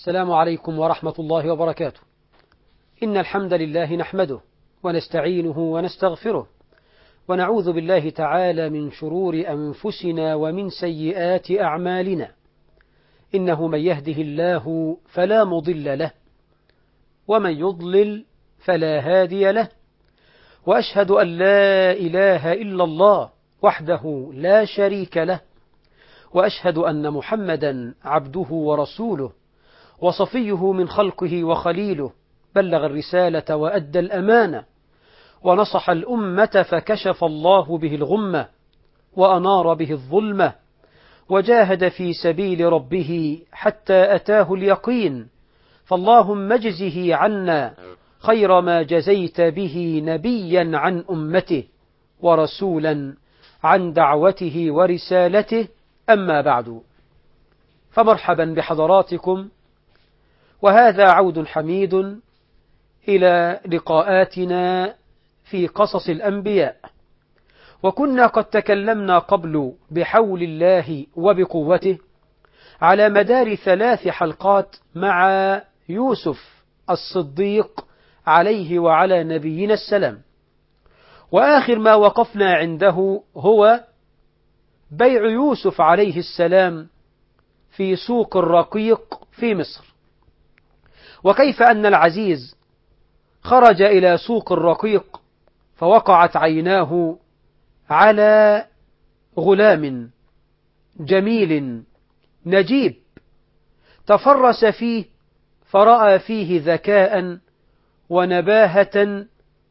السلام عليكم ورحمة الله وبركاته. إن الحمد لله نحمده ونستعينه ونستغفره ونعوذ بالله تعالى من شرور أنفسنا ومن سيئات أعمالنا. إنه من يهده الله فلا مضل له ومن يضلل فلا هادي له وأشهد أن لا إله إلا الله وحده لا شريك له وأشهد أن محمدا عبده ورسوله وصفيه من خلقه وخليله بلغ الرسالة وأدى الأمانة ونصح الأمة فكشف الله به الغمة وأنار به الظلمة وجاهد في سبيل ربه حتى أتاه اليقين فاللهم اجزه عنا خير ما جزيت به نبيا عن أمته ورسولا عن دعوته ورسالته أما بعد فمرحبا بحضراتكم وهذا عود حميد إلى لقاءاتنا في قصص الأنبياء وكنا قد تكلمنا قبل بحول الله وبقوته على مدار ثلاث حلقات مع يوسف الصديق عليه وعلى نبينا السلام وآخر ما وقفنا عنده هو بيع يوسف عليه السلام في سوق الرقيق في مصر وكيف أن العزيز خرج إلى سوق الرقيق فوقعت عيناه على غلام جميل نجيب تفرس فيه فرأى فيه ذكاء ونباهة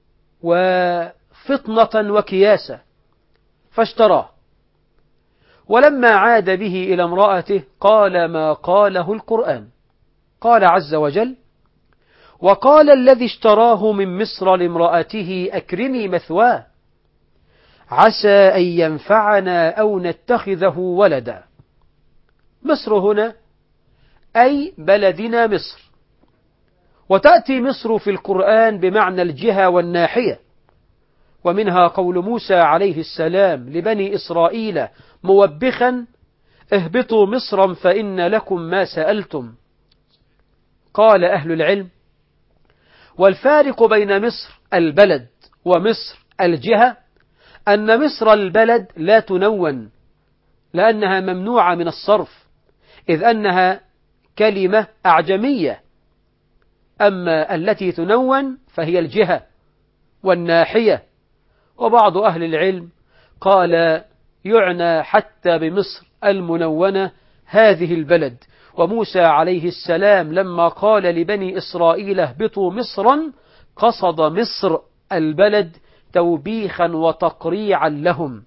وفطنة وكياسة فاشتراه ولما عاد به إلى امرأته قال ما قاله القرآن قال عز وجل وقال الذي اشتراه من مصر لامرأته أكرمي مثواه عسى أن ينفعنا أو نتخذه ولدا مصر هنا أي بلدنا مصر وتأتي مصر في القرآن بمعنى الجهة والناحية ومنها قول موسى عليه السلام لبني إسرائيل موبخا اهبطوا مصرا فإن لكم ما سألتم قال أهل العلم والفارق بين مصر البلد ومصر الجهة أن مصر البلد لا تنون لأنها ممنوعة من الصرف إذ أنها كلمة أعجمية أما التي تنون فهي الجهة والناحية وبعض أهل العلم قال يعنى حتى بمصر المنونة هذه البلد وموسى عليه السلام لما قال لبني إسرائيل اهبطوا مصرا قصد مصر البلد توبيخا وتقريعا لهم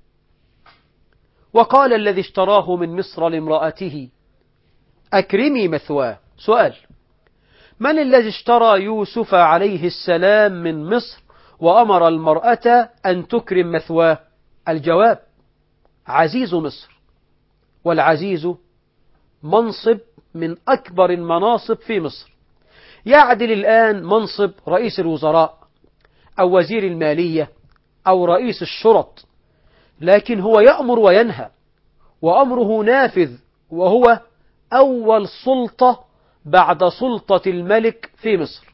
وقال الذي اشتراه من مصر لامرأته أكرمي مثواه سؤال من الذي اشترى يوسف عليه السلام من مصر وأمر المرأة أن تكرم مثواه الجواب عزيز مصر والعزيز منصب من أكبر المناصب في مصر يعدل الآن منصب رئيس الوزراء أو وزير المالية أو رئيس الشرط لكن هو يأمر وينهى وأمره نافذ وهو أول سلطة بعد سلطة الملك في مصر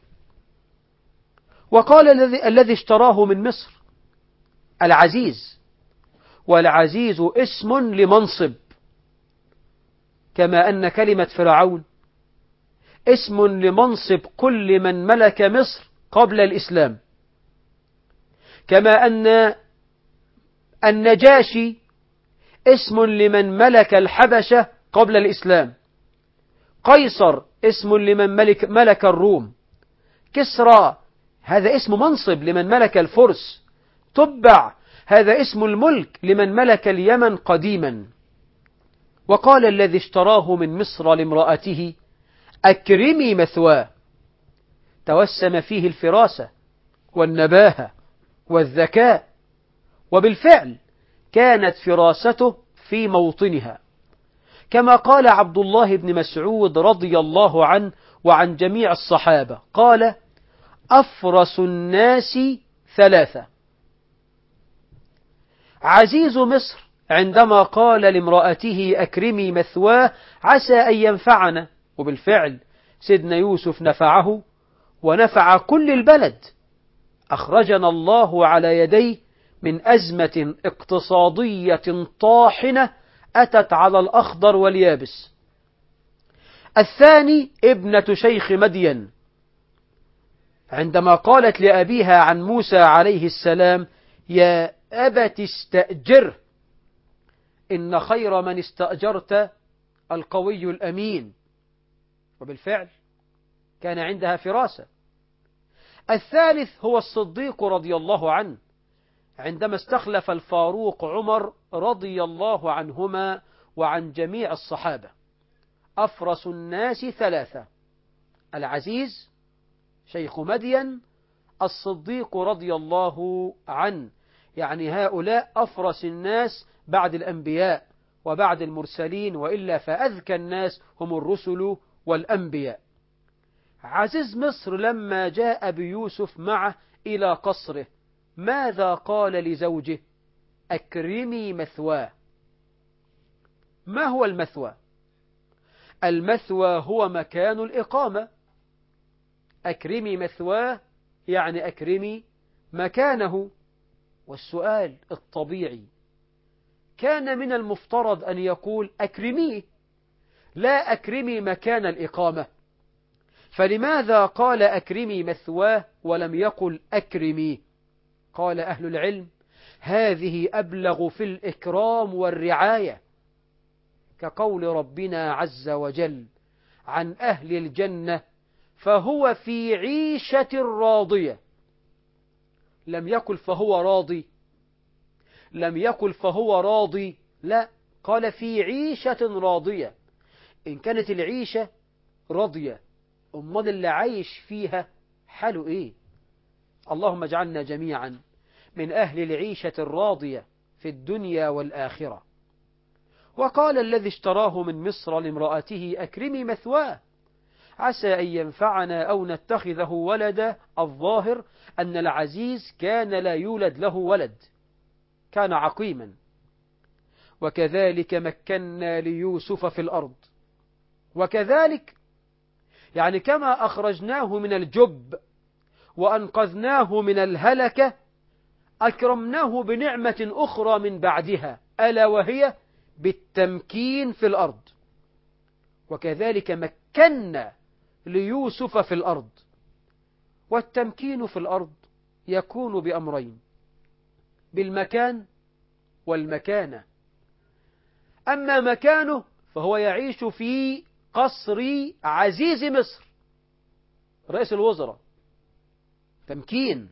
وقال الذي الذي اشتراه من مصر العزيز والعزيز اسم لمنصب كما أن كلمة فرعون اسم لمنصب كل من ملك مصر قبل الإسلام كما أن النجاشي اسم لمن ملك الحبشة قبل الإسلام قيصر اسم لمن ملك, ملك الروم كسرى هذا اسم منصب لمن ملك الفرس تبع هذا اسم الملك لمن ملك اليمن قديما وقال الذي اشتراه من مصر لامرأته أكرمي مثواه توسم فيه الفراسة والنباهة والذكاء وبالفعل كانت فراسته في موطنها كما قال عبد الله بن مسعود رضي الله عنه وعن جميع الصحابة قال أفرس الناس ثلاثة عزيز مصر عندما قال لامرأته أكرمي مثواه عسى أن ينفعنا وبالفعل سيدنا يوسف نفعه ونفع كل البلد أخرجنا الله على يديه من أزمة اقتصادية طاحنة أتت على الأخضر واليابس الثاني ابنة شيخ مدين عندما قالت لأبيها عن موسى عليه السلام يا أبت استأجره إن خير من استأجرت القوي الأمين وبالفعل كان عندها فراسة الثالث هو الصديق رضي الله عنه عندما استخلف الفاروق عمر رضي الله عنهما وعن جميع الصحابة أفرس الناس ثلاثة العزيز شيخ مدين الصديق رضي الله عنه يعني هؤلاء أفرس الناس بعد الأنبياء وبعد المرسلين وإلا فأذكى الناس هم الرسل والأنبياء عزيز مصر لما جاء بيوسف معه إلى قصره ماذا قال لزوجه أكرمي مثواه ما هو المثوى المثوى هو مكان الإقامة أكرمي مثواه يعني أكرمي مكانه والسؤال الطبيعي كان من المفترض أن يقول أكرميه لا أكرمي مكان الإقامة فلماذا قال أكرمي مثواه ولم يقل أكرمي قال أهل العلم هذه أبلغ في الإكرام والرعاية كقول ربنا عز وجل عن أهل الجنة فهو في عيشة راضية لم يقل فهو راضي لم يقل فهو راضي لا قال في عيشة راضية إن كانت العيشة راضية أمال اللي عايش فيها حاله إيه اللهم اجعلنا جميعا من أهل العيشة الراضية في الدنيا والآخرة وقال الذي اشتراه من مصر لامرأته أكرمي مثواه عسى أن ينفعنا أو نتخذه ولدا الظاهر أن العزيز كان لا يولد له ولد كان عقيما وكذلك مكنا ليوسف في الأرض وكذلك يعني كما أخرجناه من الجب وأنقذناه من الهلكة أكرمناه بنعمة أخرى من بعدها ألا وهي بالتمكين في الأرض وكذلك مكنا ليوسف في الأرض والتمكين في الأرض يكون بأمرين بالمكان والمكانة أما مكانه فهو يعيش في قصر عزيز مصر رئيس الوزراء تمكين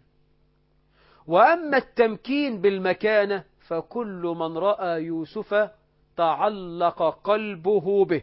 وأما التمكين بالمكانة فكل من رأى يوسف تعلق قلبه به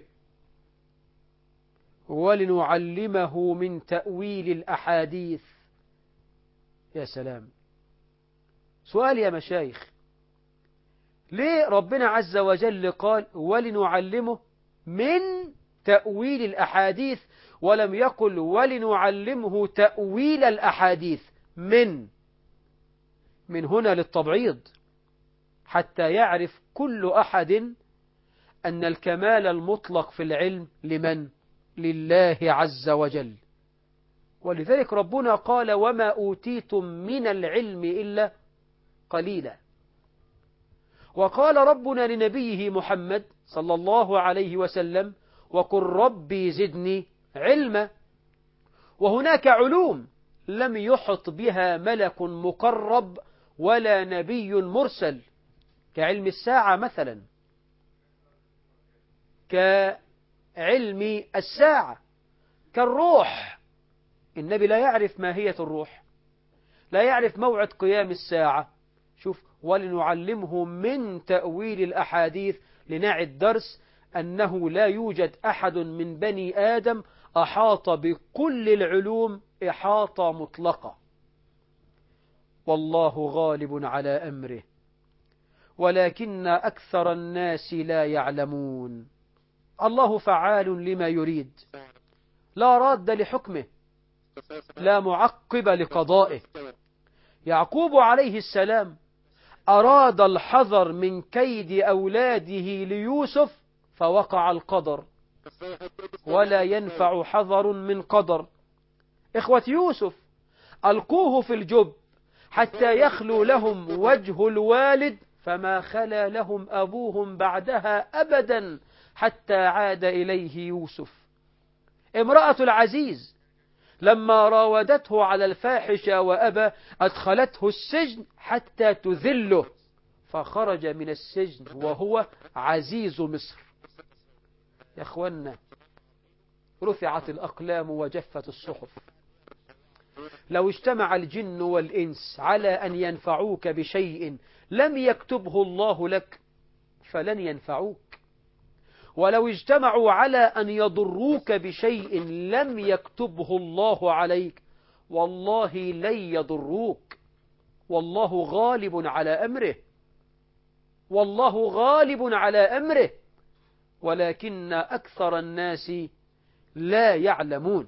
ولنعلمه من تأويل الأحاديث يا سلام سؤال يا مشايخ ليه ربنا عز وجل قال ولنعلمه من تأويل الأحاديث ولم يقل ولنعلمه تأويل الأحاديث من من هنا للتبعيض حتى يعرف كل أحد أن الكمال المطلق في العلم لمن؟ لله عز وجل ولذلك ربنا قال وما أوتيتم من العلم إلا قليلا وقال ربنا لنبيه محمد صلى الله عليه وسلم وقل ربي زدني علما وهناك علوم لم يحط بها ملك مقرب ولا نبي مرسل كعلم الساعة مثلا كعلم الساعة كالروح النبي لا يعرف ماهية الروح لا يعرف موعد قيام الساعة شوف ولنعلمه من تأويل الأحاديث لنعد درس أنه لا يوجد أحد من بني آدم أحاط بكل العلوم إحاطة مطلقة والله غالب على أمره ولكن أكثر الناس لا يعلمون الله فعال لما يريد لا راد لحكمه لا معقب لقضائه يعقوب عليه السلام أراد الحذر من كيد أولاده ليوسف فوقع القدر ولا ينفع حذر من قدر إخوة يوسف ألقوه في الجب حتى يخلو لهم وجه الوالد فما خلا لهم أبوهم بعدها أبدا حتى عاد إليه يوسف امرأة العزيز لما راودته على الفاحشة وأبى أدخلته السجن حتى تذله فخرج من السجن وهو عزيز مصر يا أخوانا رفعت الأقلام وجفت الصحف لو اجتمع الجن والإنس على أن ينفعوك بشيء لم يكتبه الله لك فلن ينفعوك ولو اجتمعوا على أن يضروك بشيء لم يكتبه الله عليك والله لن يضروك والله غالب على أمره والله غالب على أمره ولكن أكثر الناس لا يعلمون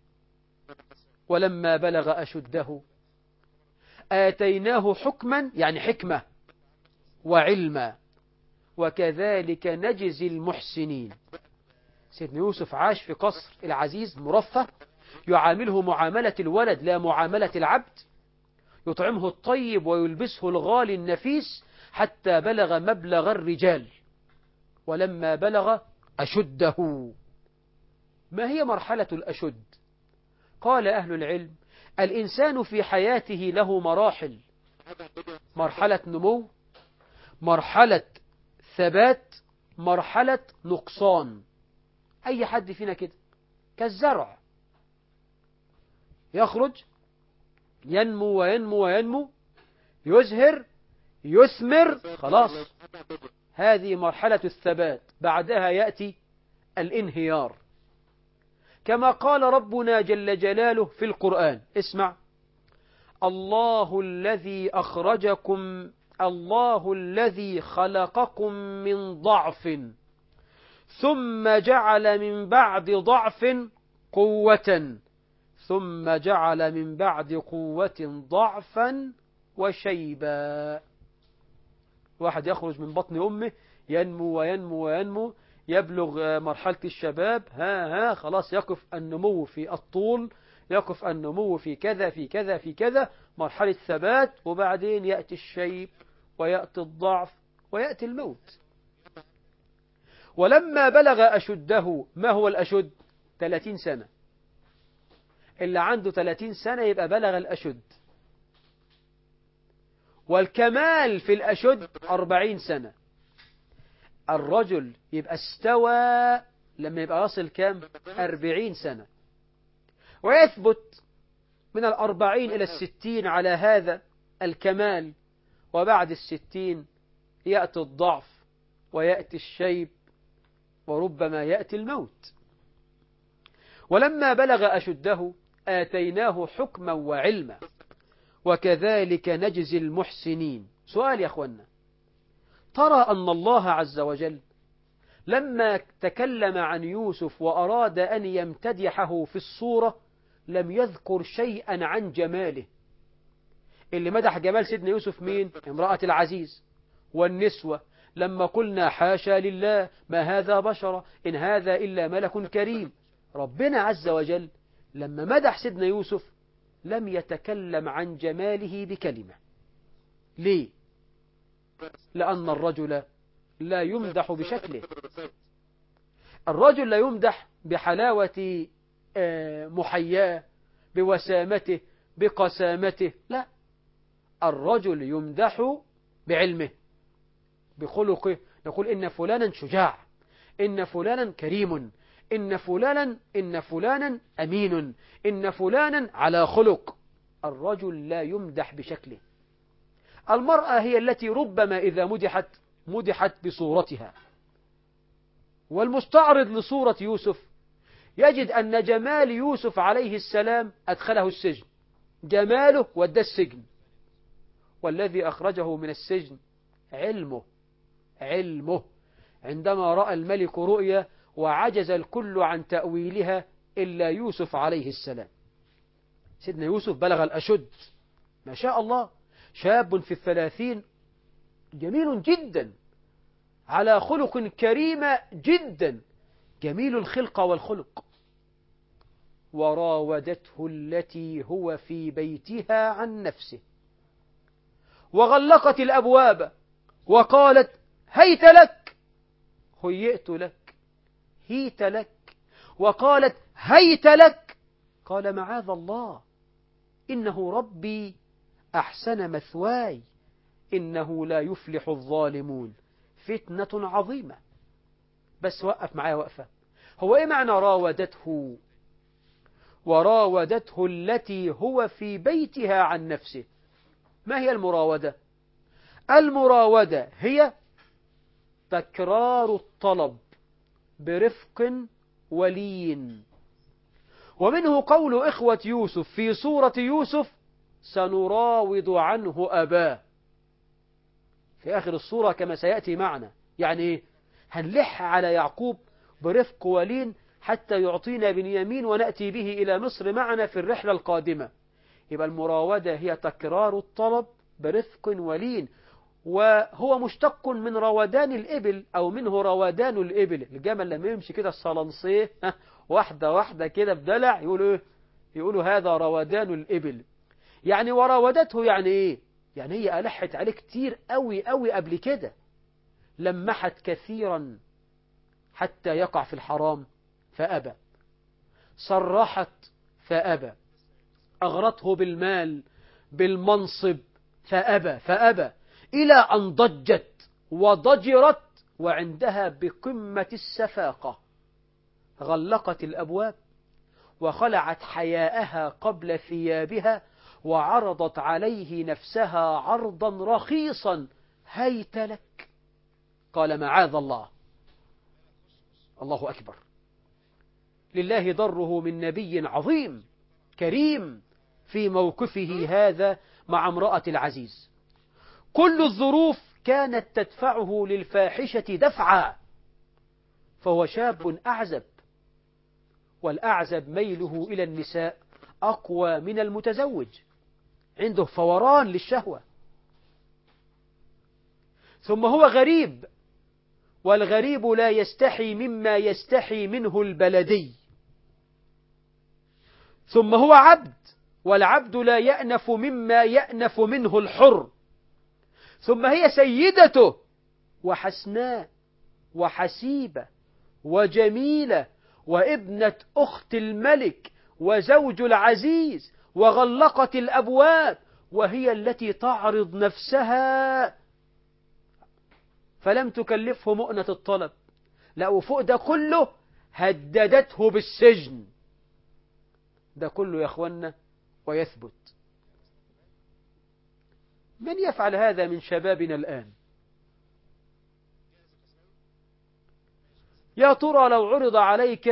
ولما بلغ أشده آتيناه حكما يعني حكمة وعلما وكذلك نجزي المحسنين سيدنا يوسف عاش في قصر العزيز مرفه يعامله معاملة الولد لا معاملة العبد يطعمه الطيب ويلبسه الغالي النفيس حتى بلغ مبلغ الرجال ولما بلغ أشده ما هي مرحلة الأشد قال أهل العلم الإنسان في حياته له مراحل مرحلة نمو مرحلة ثبات مرحلة نقصان أي حد فينا كده كالزرع يخرج ينمو وينمو وينمو يزهر يثمر خلاص هذه مرحلة الثبات بعدها يأتي الانهيار كما قال ربنا جل جلاله في القرآن اسمع الله الذي أخرجكم الله الذي خلقكم من ضعف ثم جعل من بعد ضعف قوة ثم جعل من بعد قوة ضعفا وشيبا واحد يخرج من بطن أمه ينمو وينمو وينمو يبلغ مرحلة الشباب ها ها خلاص يقف النمو في الطول يقف النمو في كذا في كذا في كذا مرحلة ثبات وبعدين يأتي الشيب ويأتي الضعف ويأتي الموت ولما بلغ أشده ما هو الأشد 30 سنة اللي عنده 30 سنة يبقى بلغ الأشد والكمال في الأشد 40 سنة الرجل يبقى استوى لما يبقى يصل كام أربعين سنة ويثبت من الأربعين إلى الستين على هذا الكمال وبعد الستين يأتي الضعف ويأتي الشيب وربما يأتي الموت ولما بلغ أشده آتيناه حكما وعلما وكذلك نجزي المحسنين سؤال يا أخوانا ترى أن الله عز وجل لما تكلم عن يوسف وأراد أن يمتدحه في الصورة لم يذكر شيئا عن جماله اللي مدح جمال سيدنا يوسف مين امرأة العزيز والنسوة لما قلنا حاشا لله ما هذا بشر إن هذا إلا ملك كريم ربنا عز وجل لما مدح سيدنا يوسف لم يتكلم عن جماله بكلمة ليه لأن الرجل لا يمدح بشكله الرجل لا يمدح بحلاوة محياه بوسامته بقسامته لا الرجل يمدح بعلمه بخلقه نقول إن فلانا شجاع إن فلانا كريم إن فلانا إن فلانا أمين إن فلانا على خلق الرجل لا يمدح بشكله المرأة هي التي ربما إذا مدحت مدحت بصورتها والمستعرض لصورة يوسف يجد أن جمال يوسف عليه السلام أدخله السجن جماله ودى السجن والذي أخرجه من السجن علمه علمه عندما رأى الملك رؤيا وعجز الكل عن تأويلها إلا يوسف عليه السلام سيدنا يوسف بلغ الأشد ما شاء الله شاب في الثلاثين جميل جدا على خلق كريمة جدا جميل الخلق والخلق وراودته التي هو في بيتها عن نفسه وغلقت الأبواب وقالت هيت لك هيئت لك هيت لك وقالت هيت لك قال معاذ الله إنه ربي أحسن مثواي إنه لا يفلح الظالمون فتنة عظيمة بس وقف معايا وقفة هو إيه معنى راودته وراودته التي هو في بيتها عن نفسه ما هي المراودة المراودة هي تكرار الطلب برفق ولين ومنه قول إخوة يوسف في سورة يوسف سنراود عنه أباه في آخر الصورة كما سيأتي معنا يعني إيه هنلح على يعقوب برفق ولين حتى يعطينا بنيامين ونأتي به إلى مصر معنا في الرحلة القادمة يبقى المراودة هي تكرار الطلب برفق ولين وهو مشتق من روادان الإبل أو منه روادان الإبل الجمل لما يمشي كده الصلنصيه واحدة واحدة كده بدلع يقولوا إيه يقولوا هذا روادان الإبل يعني وراودته يعني إيه يعني هي ألحت عليه كتير قوي قوي قبل كده لمحت كثيرا حتى يقع في الحرام فأبى صرحت فأبى أغرته بالمال بالمنصب فأبى فأبى إلى أن ضجت وضجرت وعندها بقمة السفاقة غلقت الأبواب وخلعت حياءها قبل ثيابها وعرضت عليه نفسها عرضا رخيصا هيت لك قال معاذ الله الله أكبر لله ضره من نبي عظيم كريم في موقفه هذا مع امرأة العزيز كل الظروف كانت تدفعه للفاحشة دفعا فهو شاب أعزب والأعزب ميله إلى النساء أقوى من المتزوج عنده فوران للشهوة ثم هو غريب والغريب لا يستحي مما يستحي منه البلدي ثم هو عبد والعبد لا يأنف مما يأنف منه الحر ثم هي سيدته وحسناء وحسيبة وجميلة وابنة أخت الملك وزوج العزيز وغلقت الأبواب وهي التي تعرض نفسها فلم تكلفه مؤنة الطلب لا وفوق ده كله هددته بالسجن ده كله يا أخوانا ويثبت من يفعل هذا من شبابنا الآن يا ترى لو عرض عليك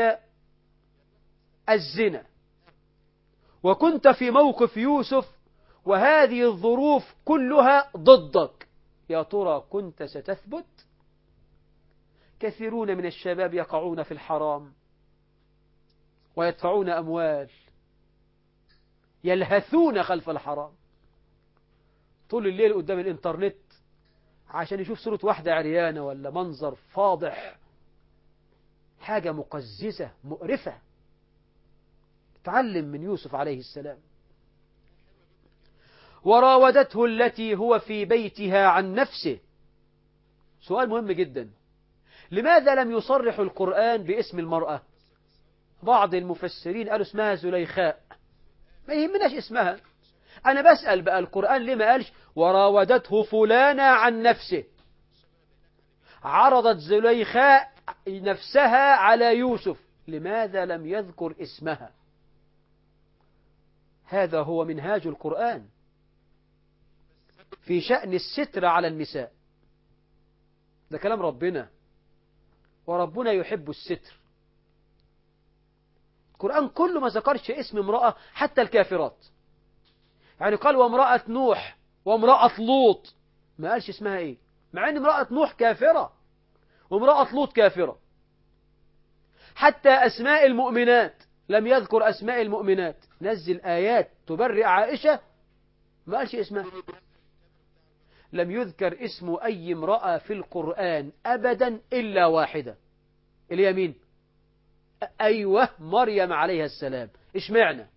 الزنا وكنت في موقف يوسف وهذه الظروف كلها ضدك يا ترى كنت ستثبت كثيرون من الشباب يقعون في الحرام ويدفعون أموال يلهثون خلف الحرام طول الليل قدام الانترنت عشان يشوف صورة واحدة عريانة ولا منظر فاضح حاجة مقززة مقرفة تعلم من يوسف عليه السلام وراودته التي هو في بيتها عن نفسه سؤال مهم جدا لماذا لم يصرح القرآن باسم المرأة بعض المفسرين قالوا اسمها زليخاء ما يهمناش اسمها أنا بسأل بقى القرآن ليه ما قالش وراودته فلانة عن نفسه عرضت زليخاء نفسها على يوسف لماذا لم يذكر اسمها هذا هو منهاج القرآن في شأن الستر على النساء ده كلام ربنا وربنا يحب الستر القرآن كله ما ذكرش اسم امرأة حتى الكافرات يعني قال وامرأة نوح وامرأة لوط ما قالش اسمها ايه مع ان امرأة نوح كافرة وامرأة لوط كافرة حتى أسماء المؤمنات لم يذكر أسماء المؤمنات نزل آيات تبرئ عائشة ما قالش اسمها لم يذكر اسم أي امرأة في القرآن أبدا إلا واحدة اليمين أيوة مريم عليها السلام إيش معنى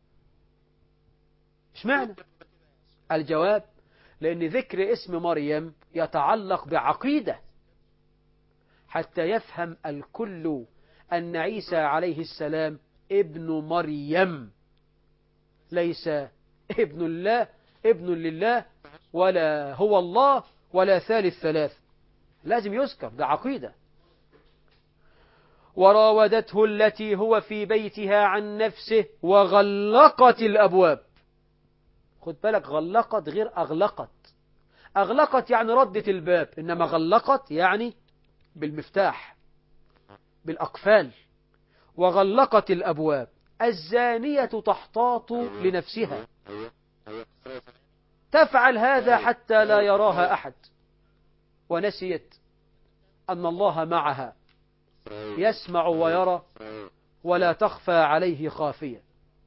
إيش معنى الجواب لأن ذكر اسم مريم يتعلق بعقيدة حتى يفهم الكل أن عيسى عليه السلام ابن مريم ليس ابن الله ابن لله ولا هو الله ولا ثالث ثلاث لازم يذكر ده عقيدة وراودته التي هو في بيتها عن نفسه وغلقت الأبواب خد بالك غلقت غير أغلقت أغلقت يعني ردت الباب إنما غلقت يعني بالمفتاح بالأقفال وغلقت الأبواب الزانية تحتاط لنفسها تفعل هذا حتى لا يراها أحد ونسيت أن الله معها يسمع ويرى ولا تخفى عليه خافية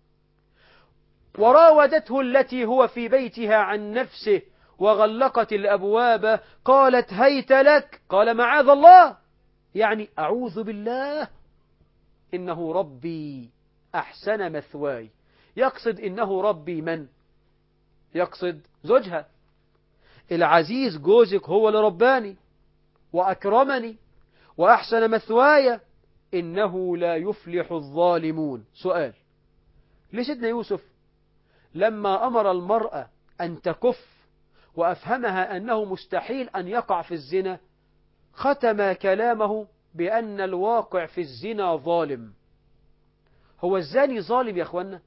وراودته التي هو في بيتها عن نفسه وغلقت الأبواب قالت هيت لك قال معاذ الله يعني أعوذ بالله إنه ربي أحسن مثواي يقصد إنه ربي من يقصد زوجها العزيز جوزك هو اللي رباني وأكرمني وأحسن مثواي إنه لا يفلح الظالمون سؤال لسيدنا يوسف لما أمر المرأة أن تكف وأفهمها أنه مستحيل أن يقع في الزنا ختم كلامه بأن الواقع في الزنا ظالم هو الزاني ظالم يا أخوانا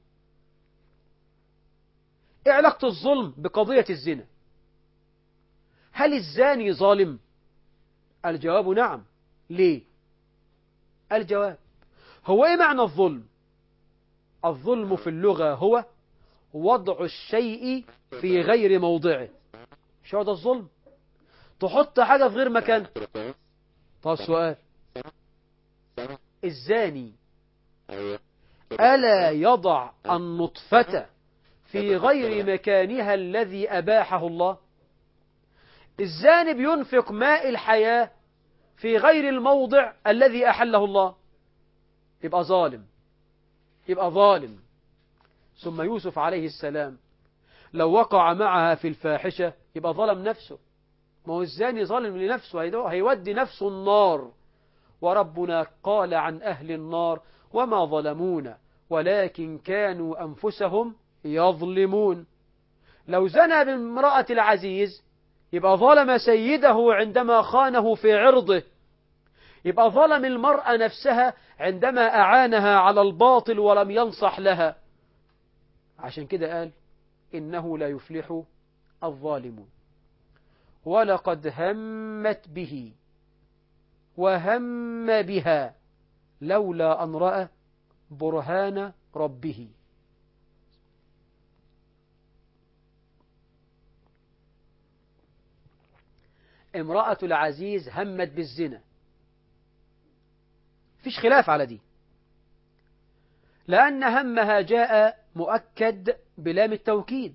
إيه علاقة الظلم بقضية الزنا هل الزاني ظالم الجواب نعم ليه الجواب هو إيه معنى الظلم الظلم في اللغة هو وضع الشيء في غير موضعه شو هذا الظلم تحط حاجة في غير مكان طب سؤال الزاني ألا يضع النطفة في غير مكانها الذي أباحه الله الزاني بينفق ماء الحياة في غير الموضع الذي أحله الله يبقى ظالم يبقى ظالم ثم يوسف عليه السلام لو وقع معها في الفاحشة يبقى ظلم نفسه ما هو الزاني ظالم لنفسه هيودي نفسه النار وربنا قال عن أهل النار وما ظلمونا ولكن كانوا أنفسهم يظلمون لو زنى بامرأة العزيز يبقى ظلم سيده عندما خانه في عرضه يبقى ظلم المرأة نفسها عندما أعانها على الباطل ولم ينصح لها عشان كده قال إنه لا يفلح الظالمون ولقد همت به وهم بها لولا أن رأى برهان ربه امرأة العزيز همت بالزنا فيش خلاف على دي لأن همها جاء مؤكد بلام التوكيد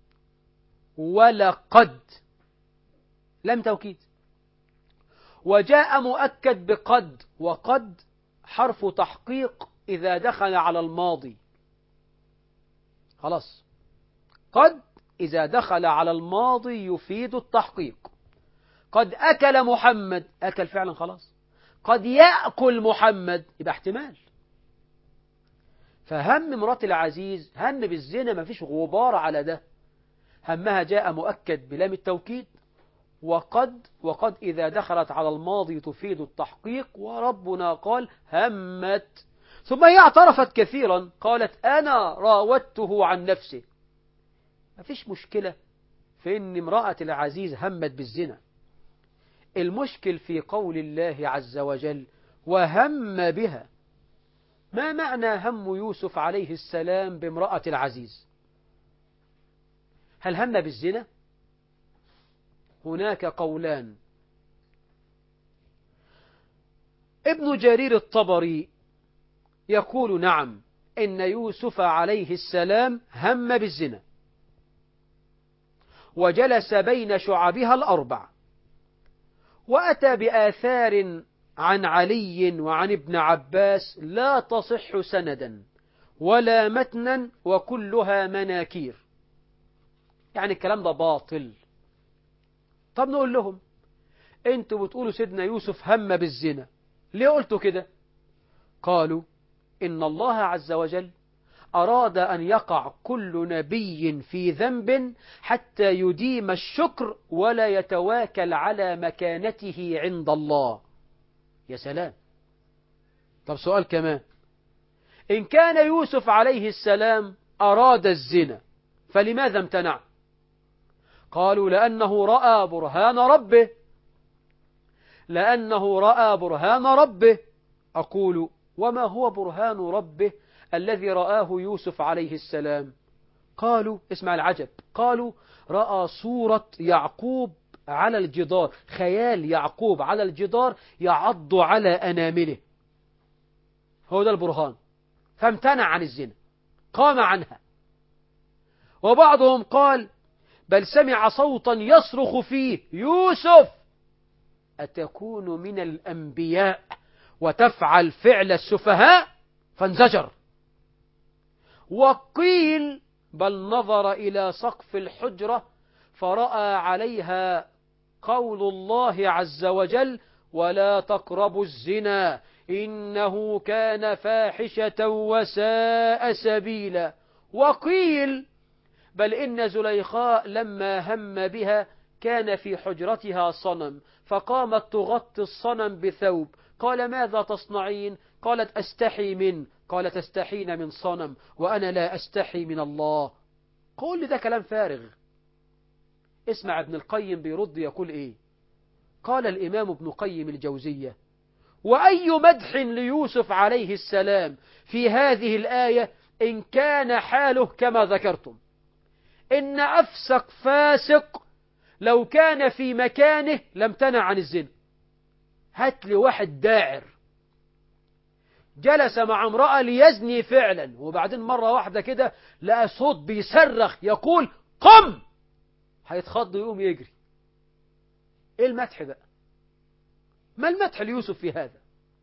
ولقد لم توكيد وجاء مؤكد بقد وقد حرف تحقيق إذا دخل على الماضي خلاص قد إذا دخل على الماضي يفيد التحقيق قد أكل محمد أكل فعلا خلاص قد يأكل محمد يبقى احتمال فهم امرأة العزيز هم بالزنا ما فيش غبار على ده همها جاء مؤكد بلام التوكيد وقد وقد إذا دخلت على الماضي تفيد التحقيق وربنا قال همت ثم هي اعترفت كثيرا قالت أنا راودته عن نفسه ما فيش مشكلة في أن امرأة العزيز همت بالزنا المشكل في قول الله عز وجل وهم بها ما معنى هم يوسف عليه السلام بامرأة العزيز هل هم بالزنا هناك قولان ابن جرير الطبري يقول نعم إن يوسف عليه السلام هم بالزنا وجلس بين شعبها الأربع وأتى بآثار عن علي وعن ابن عباس لا تصح سندا ولا متنا وكلها مناكير يعني الكلام ده باطل طب نقول لهم انتوا بتقولوا سيدنا يوسف هم بالزنا ليه قلتوا كده قالوا إن الله عز وجل أراد أن يقع كل نبي في ذنب حتى يديم الشكر ولا يتواكل على مكانته عند الله يا سلام طب سؤال كمان إن كان يوسف عليه السلام أراد الزنا فلماذا امتنع قالوا لأنه رأى برهان ربه لأنه رأى برهان ربه أقول وما هو برهان ربه الذي رآه يوسف عليه السلام قالوا اسمع العجب قالوا رأى صورة يعقوب على الجدار خيال يعقوب على الجدار يعض على أنامله هو ده البرهان فامتنع عن الزنا قام عنها وبعضهم قال بل سمع صوتا يصرخ فيه يوسف أتكون من الأنبياء وتفعل فعل السفهاء فانزجر وقيل بل نظر إلى سقف الحجرة فرأى عليها قول الله عز وجل ولا تقربوا الزنا إنه كان فاحشة وساء سبيلا وقيل بل إن زليخاء لما هم بها كان في حجرتها صنم فقامت تغطي الصنم بثوب قال ماذا تصنعين قالت أستحي من قال تستحين من صنم وأنا لا أستحي من الله قول ده كلام فارغ اسمع ابن القيم بيرد يقول إيه قال الإمام ابن قيم الجوزية وأي مدح ليوسف عليه السلام في هذه الآية إن كان حاله كما ذكرتم إن أفسق فاسق لو كان في مكانه لم تنع عن الزنا هات لي واحد داعر جلس مع امرأة ليزني فعلا وبعدين مرة واحدة كده لقى صوت بيصرخ يقول قم هيتخض يقوم يجري ايه المدح بقى ما المدح ليوسف في هذا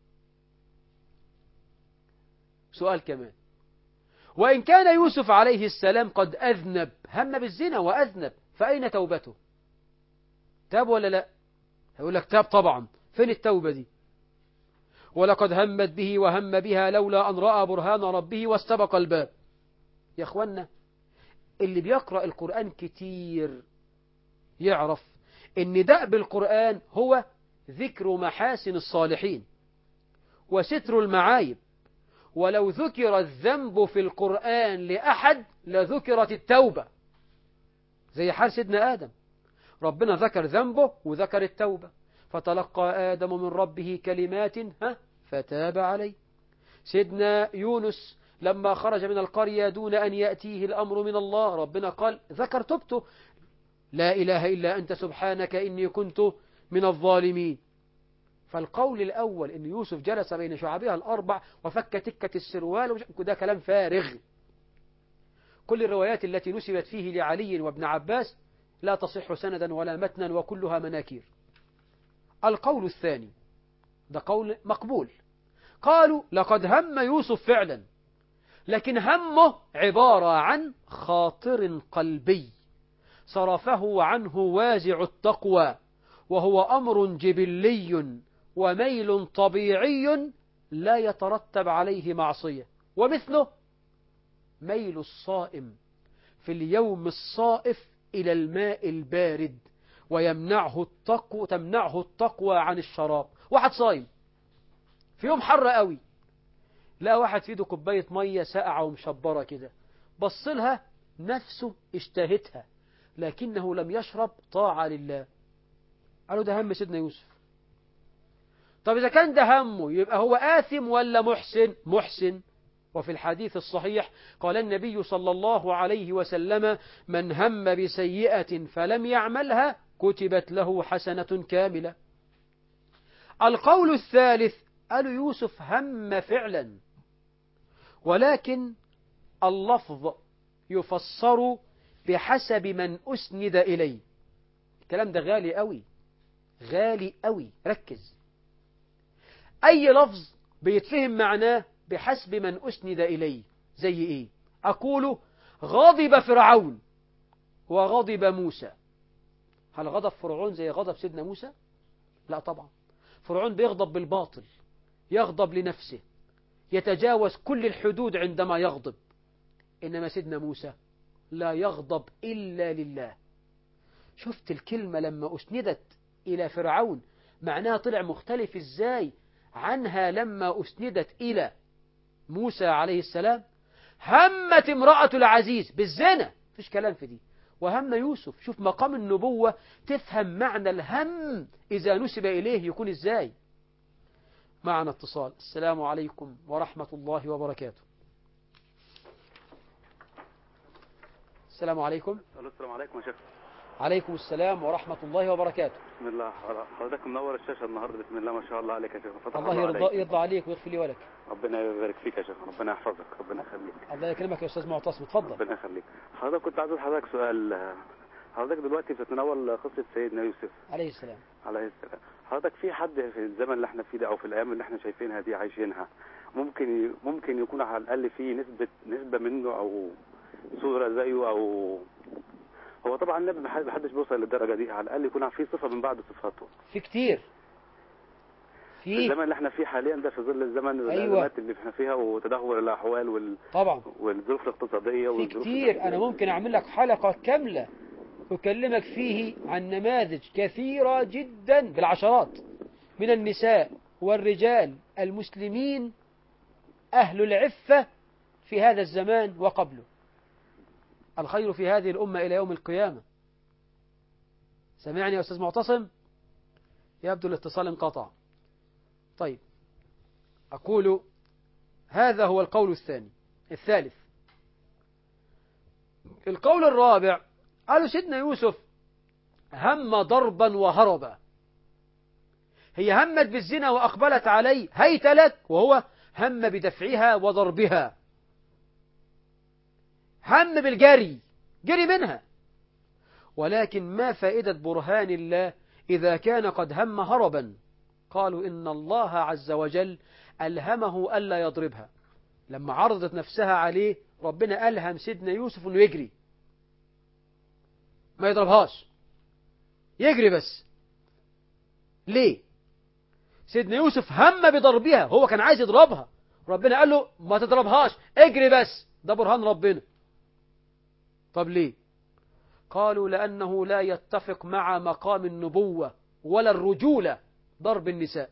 سؤال كمان وإن كان يوسف عليه السلام قد أذنب هم بالزنا وأذنب فأين توبته تاب ولا لا هيقول لك تاب طبعا فين التوبة دي ولقد همت به وهم بها لولا أن رأى برهان ربه واستبق الباب يا أخوانا اللي بيقرأ القرآن كتير يعرف ان دأب القرآن هو ذكر محاسن الصالحين وستر المعايب ولو ذكر الذنب في القرآن لأحد لذكرت التوبة زي حال سيدنا آدم ربنا ذكر ذنبه وذكر التوبة فتلقى آدم من ربه كلمات ها فتاب عليه سيدنا يونس لما خرج من القرية دون أن يأتيه الأمر من الله ربنا قال ذكر تبته لا إله إلا أنت سبحانك إني كنت من الظالمين فالقول الأول أن يوسف جلس بين شعبها الأربع وفك تكة السروال ده كلام فارغ كل الروايات التي نسبت فيه لعلي وابن عباس لا تصح سندا ولا متنا وكلها مناكير القول الثاني ده قول مقبول قالوا لقد هم يوسف فعلا لكن همه عبارة عن خاطر قلبي صرفه عنه وازع التقوى وهو أمر جبلي وميل طبيعي لا يترتب عليه معصية ومثله ميل الصائم في اليوم الصائف إلى الماء البارد ويمنعه التقوى تمنعه التقوى عن الشراب واحد صايم في يوم حر قوي لا واحد في ايده كوبايه ميه ساقعه ومشبره كده بص لها نفسه اشتهتها لكنه لم يشرب طاعة لله قالوا ده هم سيدنا يوسف طب إذا كان ده همه يبقى هو آثم ولا محسن محسن وفي الحديث الصحيح قال النبي صلى الله عليه وسلم من هم بسيئة فلم يعملها كتبت له حسنة كاملة القول الثالث قالوا يوسف هم فعلا ولكن اللفظ يفسر بحسب من أسند إليه الكلام ده غالي قوي غالي قوي ركز أي لفظ بيتفهم معناه بحسب من أسند إليه زي إيه أقول غضب فرعون وغضب موسى هل غضب فرعون زي غضب سيدنا موسى لا طبعا فرعون بيغضب بالباطل يغضب لنفسه يتجاوز كل الحدود عندما يغضب إنما سيدنا موسى لا يغضب إلا لله شفت الكلمة لما أسندت إلى فرعون معناها طلع مختلف إزاي عنها لما أسندت إلى موسى عليه السلام همت امرأة العزيز بالزنا فيش كلام في دي وهم يوسف شوف مقام النبوة تفهم معنى الهم إذا نسب إليه يكون إزاي معنا اتصال السلام عليكم ورحمة الله وبركاته السلام عليكم السلام عليكم يا شيخ عليكم السلام ورحمة الله وبركاته بسم الله حضرتك منور الشاشه النهارده بسم الله ما شاء الله عليك يا شيخ فتح الله يرضى, عليك. يرضى عليك ويغفر لي ولك ربنا يبارك فيك يا شيخ ربنا يحفظك ربنا يخليك الله يكرمك يا أستاذ معتصم اتفضل ربنا يخليك حضرتك كنت عايز أسأل حضرتك سؤال حضرتك دلوقتي بتتناول قصه سيدنا يوسف عليه السلام عليه السلام حضرتك في حد في الزمن اللي احنا فيه ده او في الايام اللي احنا شايفينها دي عايشينها ممكن ي- ممكن يكون على الاقل فيه نسبه نسبه منه او صوره زيه او هو طبعا النبي ما حد- ما حدش بيوصل للدرجه دي على الاقل يكون في صفه من بعد صفاته في كتير في في الزمن اللي احنا فيه حاليا ده في ظل الزمن أيوة. والازمات اللي احنا فيها وتدهور الاحوال وال... طبعا والظروف الاقتصاديه في والظروف كتير أنا ممكن أعمل لك حلقة كاملة أكلمك فيه عن نماذج كثيرة جدا بالعشرات من النساء والرجال المسلمين أهل العفة في هذا الزمان وقبله الخير في هذه الأمة إلى يوم القيامة سمعني يا أستاذ معتصم يبدو الاتصال انقطع طيب أقول هذا هو القول الثاني الثالث القول الرابع قالوا سيدنا يوسف هم ضربا وهربا هي همت بالزنا وأقبلت عليه هيت لك وهو هم بدفعها وضربها هم بالجري جري منها ولكن ما فائدة برهان الله إذا كان قد هم هربا قالوا إن الله عز وجل ألهمه ألا يضربها لما عرضت نفسها عليه ربنا ألهم سيدنا يوسف أنه يجري ما يضربهاش يجري بس ليه سيدنا يوسف هم بضربها هو كان عايز يضربها ربنا قال له ما تضربهاش اجري بس ده برهان ربنا طب ليه قالوا لأنه لا يتفق مع مقام النبوة ولا الرجولة ضرب النساء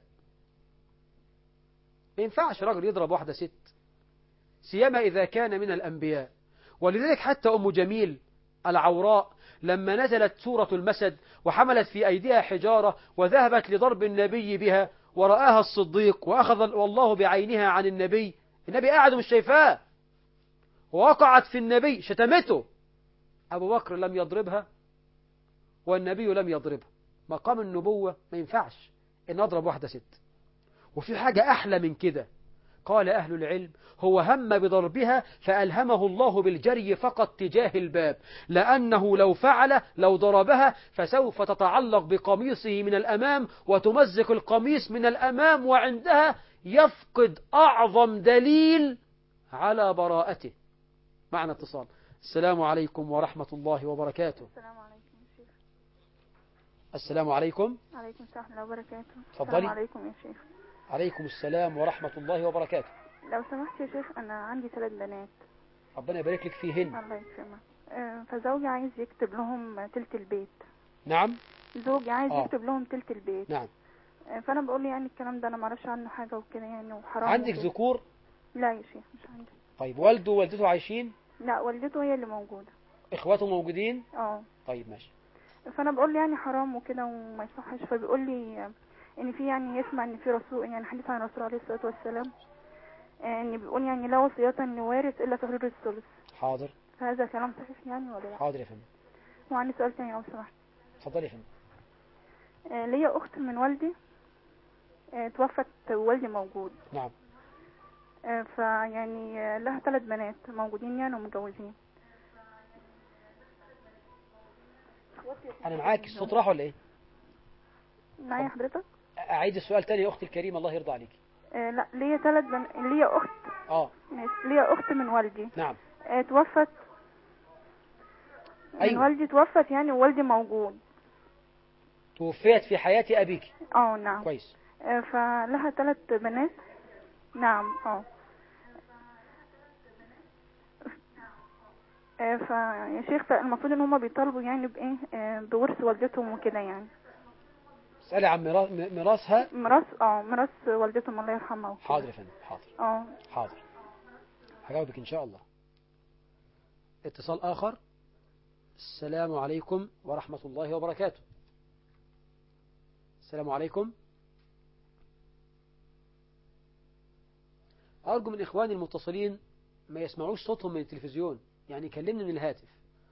ما ينفعش راجل يضرب واحدة ست سيما إذا كان من الأنبياء ولذلك حتى أم جميل العوراء لما نزلت سورة المسد وحملت في أيديها حجارة وذهبت لضرب النبي بها ورآها الصديق وأخذ الله بعينها عن النبي النبي قاعد مش شايفاه ووقعت في النبي شتمته أبو بكر لم يضربها والنبي لم يضربها مقام النبوة ما ينفعش إن أضرب واحدة ست وفي حاجة أحلى من كده قال أهل العلم هو هم بضربها فألهمه الله بالجري فقط تجاه الباب لأنه لو فعل لو ضربها فسوف تتعلق بقميصه من الأمام وتمزق القميص من الأمام وعندها يفقد أعظم دليل على براءته معنا اتصال السلام عليكم ورحمة الله وبركاته السلام عليكم يا شيخ السلام عليكم عليكم السلام ورحمة الله وبركاته اتفضلي. السلام عليكم يا شيخ عليكم السلام ورحمة الله وبركاته لو سمحت يا شيخ أنا عندي ثلاث بنات ربنا يبارك لك فيهن الله يكرمك آه، فزوجي عايز يكتب لهم تلت البيت نعم زوجي عايز آه. يكتب لهم تلت البيت نعم آه، فأنا بقول له يعني الكلام ده أنا معرفش عنه حاجة وكده يعني وحرام عندك وكده. ذكور لا يا شيخ مش عندي طيب والده ووالدته عايشين لا والدته هي اللي موجودة اخواته موجودين اه طيب ماشي فأنا بقول له يعني حرام وكده وما يصحش فبيقول لي آه، إن في يعني يسمع إن في رسول يعني حديث عن الرسول عليه الصلاة والسلام آه، إن بيقول يعني لا وصية لوارث إلا في حدود الثلث حاضر فهذا كلام صحيح يعني ولا لا حاضر يا فندم وعندي سؤال تاني لو سمحت اتفضلي يا فندم آه، ليا أخت من والدي آه، توفت والدي موجود نعم آه، فيعني آه، لها ثلاث بنات موجودين يعني ومتجوزين انا معاك الصوت راح ولا ايه معايا حضرتك اعيد السؤال تاني يا اختي الكريمه الله يرضى عليك آه لا ليا ثلاث بن... ليا اخت اه ماشي ليا اخت من والدي نعم آه توفت من أيوة. والدي توفت يعني ووالدي موجود توفيت في حياة أبيك اه نعم كويس آه فلها ثلاث بنات نعم اه آه، فيا شيخ المفروض ان هما بيطالبوا يعني بايه آه، بورث والدتهم وكده يعني اسألي عن ميراث ميراثها ميراث اه ميراث والدتهم الله يرحمها وكده. حاضر يا فندم حاضر اه حاضر هجاوبك إن شاء الله اتصال آخر السلام عليكم ورحمة الله وبركاته السلام عليكم أرجو من إخواني المتصلين ما يسمعوش صوتهم من التلفزيون يعني يكلمني من الهاتف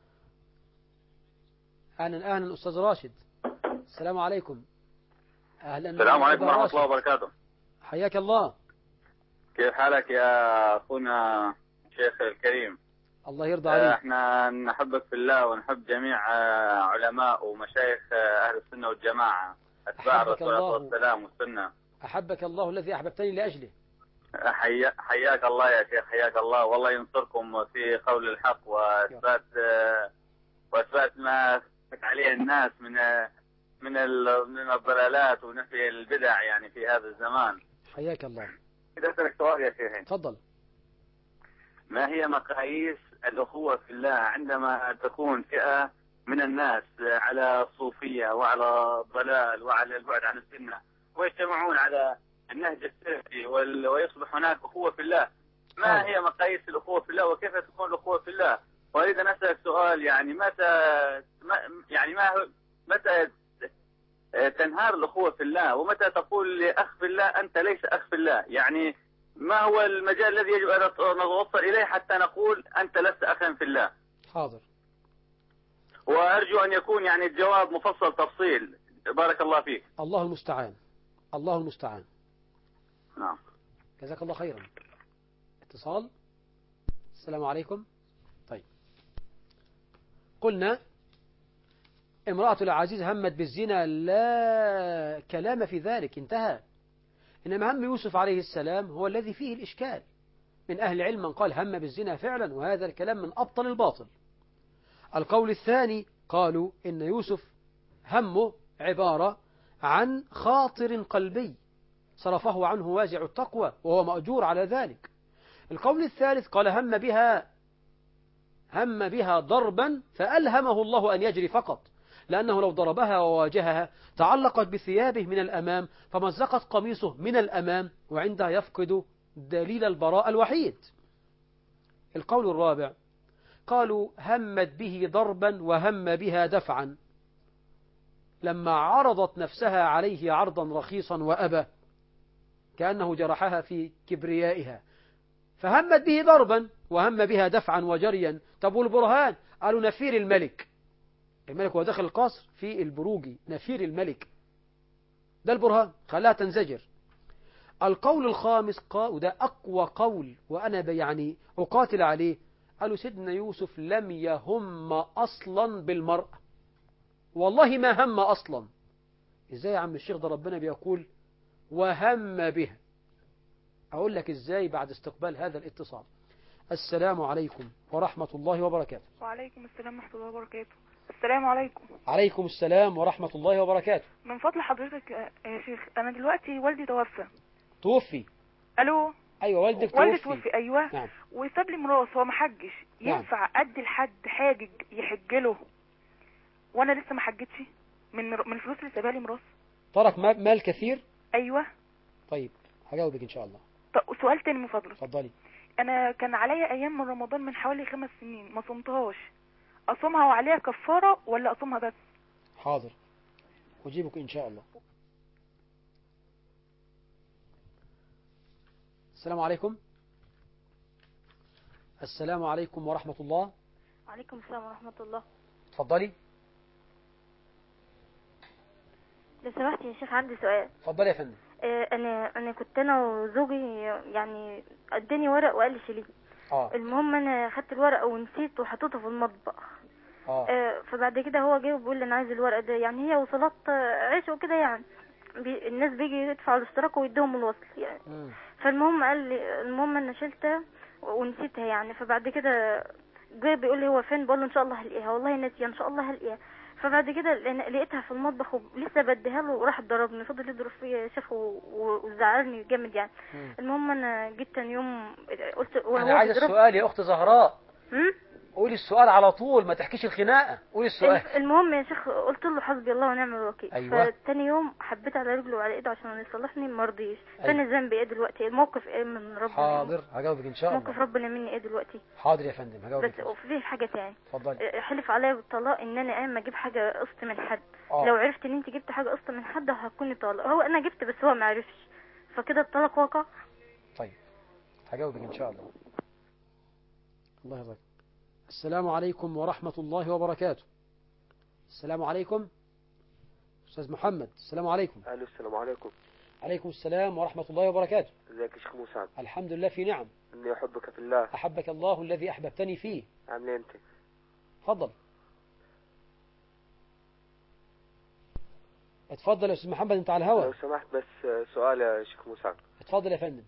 أهلا أهلا أستاذ راشد السلام عليكم أهلا السلام عليكم أبا ورحمة راشد. الله وبركاته حياك الله كيف حالك يا أخونا شيخ الكريم الله يرضى آه، عليك احنا نحبك في الله ونحب جميع آه، علماء ومشايخ آه، أهل السنة والجماعة أتباع أحبك الرسول عليه الله. الصلاة والسلام والسنة أحبك الله الذي أحببتني لأجله حيا- حياك الله يا شيخ حياك الله والله ينصركم في قول الحق وإثبات آه، وإثبات ما أثبت عليه الناس من آه، من ال- من الضلالات ونفي البدع يعني في هذا الزمان حياك الله إذا أسألك سؤال يا شيخ تفضل ما هي مقاييس الأخوة في الله عندما تكون فئة من الناس على الصوفية وعلى الضلال وعلى البعد عن السنة ويجتمعون على النهج السلفي وال- ويصبح هناك أخوة في الله ما آه. هي مقاييس الأخوة في الله وكيف تكون الأخوة في الله وأريد أن أسألك سؤال يعني متى ما يعني ما هو- متى تنهار الأخوة في الله ومتى تقول لأخ في الله أنت ليس أخ في الله يعني ما هو المجال الذي يجب أن نتوصل إليه حتى نقول أنت لست أخا في الله حاضر وأرجو أن يكون يعني الجواب مفصل تفصيل بارك الله فيك الله المستعان الله المستعان نعم جزاك الله خيرا اتصال السلام عليكم طيب قلنا امرأة العزيز همت بالزنا لا كلام في ذلك انتهى إنما هم يوسف عليه السلام هو الذي فيه الإشكال من أهل العلم من قال هم بالزنا فعلا وهذا الكلام من أبطل الباطل القول الثاني قالوا إن يوسف همه عبارة عن خاطر قلبي صرفه عنه وازع التقوى وهو مأجور على ذلك القول الثالث قال هم بها هم بها ضربا فألهمه الله أن يجري فقط لأنه لو ضربها وواجهها تعلقت بثيابه من الأمام فمزقت قميصه من الأمام وعندها يفقد دليل البراءة الوحيد القول الرابع قالوا همت به ضربا وهم بها دفعا لما عرضت نفسها عليه عرضا رخيصا وأبى كأنه جرحها في كبريائها فهمت به ضربا وهم بها دفعا وجريا طب والبرهان قالوا نفير الملك الملك هو داخل القصر في البروجي نفير الملك ده البرهان خلاها تنزجر القول الخامس قا وده أقوى قول وأنا ب- يعني أقاتل عليه قالوا سيدنا يوسف لم يهم أصلا بالمرأة والله ما هم أصلا إزاي يا عم الشيخ ده ربنا بيقول وهم بها أقول لك إزاي بعد استقبال هذا الاتصال السلام عليكم ورحمة الله وبركاته وعليكم السلام ورحمة الله وبركاته السلام عليكم عليكم السلام ورحمة الله وبركاته من فضل حضرتك يا يا شيخ أنا دلوقتي والدي توفى توفي ألو أيوة والدك والدي توفي توفي أيوه نعم وساب لي ميراث هو ما حجش نعم. ينفع أدي لحد حاجج يحج له وأنا لسه ما حجتش من مر... من الفلوس اللي سابها لي ميراث ترك ما- مال كثير أيوه طيب هجاوبك إن شاء الله طب سؤال تاني من فضلك اتفضلي أنا كان عليا أيام من رمضان من حوالي خمس سنين ما صمتهاش أصومها وعليها كفارة ولا أصومها بس حاضر أجيبك إن شاء الله السلام عليكم السلام عليكم ورحمة الله وعليكم السلام ورحمة الله اتفضلي لو سمحت يا شيخ عندي سؤال اتفضلي يا فندم آه، انا انا كنت انا وزوجي يعني اداني ورق وقال لي شيليه اه المهم انا خدت الورقه ونسيت وحطيتها في المطبخ اه آه، فبعد كده هو جه وبيقول لي انا عايز الورقه ده يعني هي وصلات آه، عيش وكده يعني بي الناس بيجي يدفعوا الاشتراك ويدوهم الوصل يعني مم. فالمهم قال لي المهم انا شلتها ونسيتها يعني فبعد كده جاي بيقول لي هو فين بقول له ان شاء الله هلاقيها والله ناسيه ان شاء الله هلاقيها فبعد كده لأن لقيتها في المطبخ ولسه بديها له وراح ضربني فضل يضرب فيا شافه و- وزعلني جامد يعني مم. المهم انا جيت تاني يوم قلت وهو أنا عايز بيضرب- السؤال يا أخت زهراء هم؟ قولي السؤال على طول ما تحكيش الخناقة قولي السؤال المهم يا شيخ قلت له حسبي الله ونعم الوكيل أيوة. فتاني يوم حبيت على رجله وعلى ايده عشان يصلحني ما رضيش أيوة. فانا ذنبي ايه دلوقتي الموقف ايه من ربنا حاضر هجاوبك إن شاء موقف الله ربنا مني ايه دلوقتي حاضر يا فندم هجاوبك بس وفي حاجه تاني اتفضلي حلف عليا بالطلاق ان انا اما اجيب حاجه قسط من حد آه. لو عرفت ان انت جبت حاجه قسط من حد هتكوني طالق هو انا جبت بس هو ما عرفش فكده الطلاق واقع طيب هجاوبك إن شاء الله الله يرضى السلام عليكم ورحمة الله وبركاته السلام عليكم أستاذ محمد السلام عليكم الو السلام عليكم عليكم السلام ورحمة الله وبركاته ازيك يا شيخ موسى الحمد لله في نعم اني احبك في الله أحبك الله الذي أحببتني فيه عامل ايه انت تفضل اتفضل يا أستاذ محمد أنت على لو الهواء سمحت بس سؤال يا شيخ موسى اتفضل يا فندم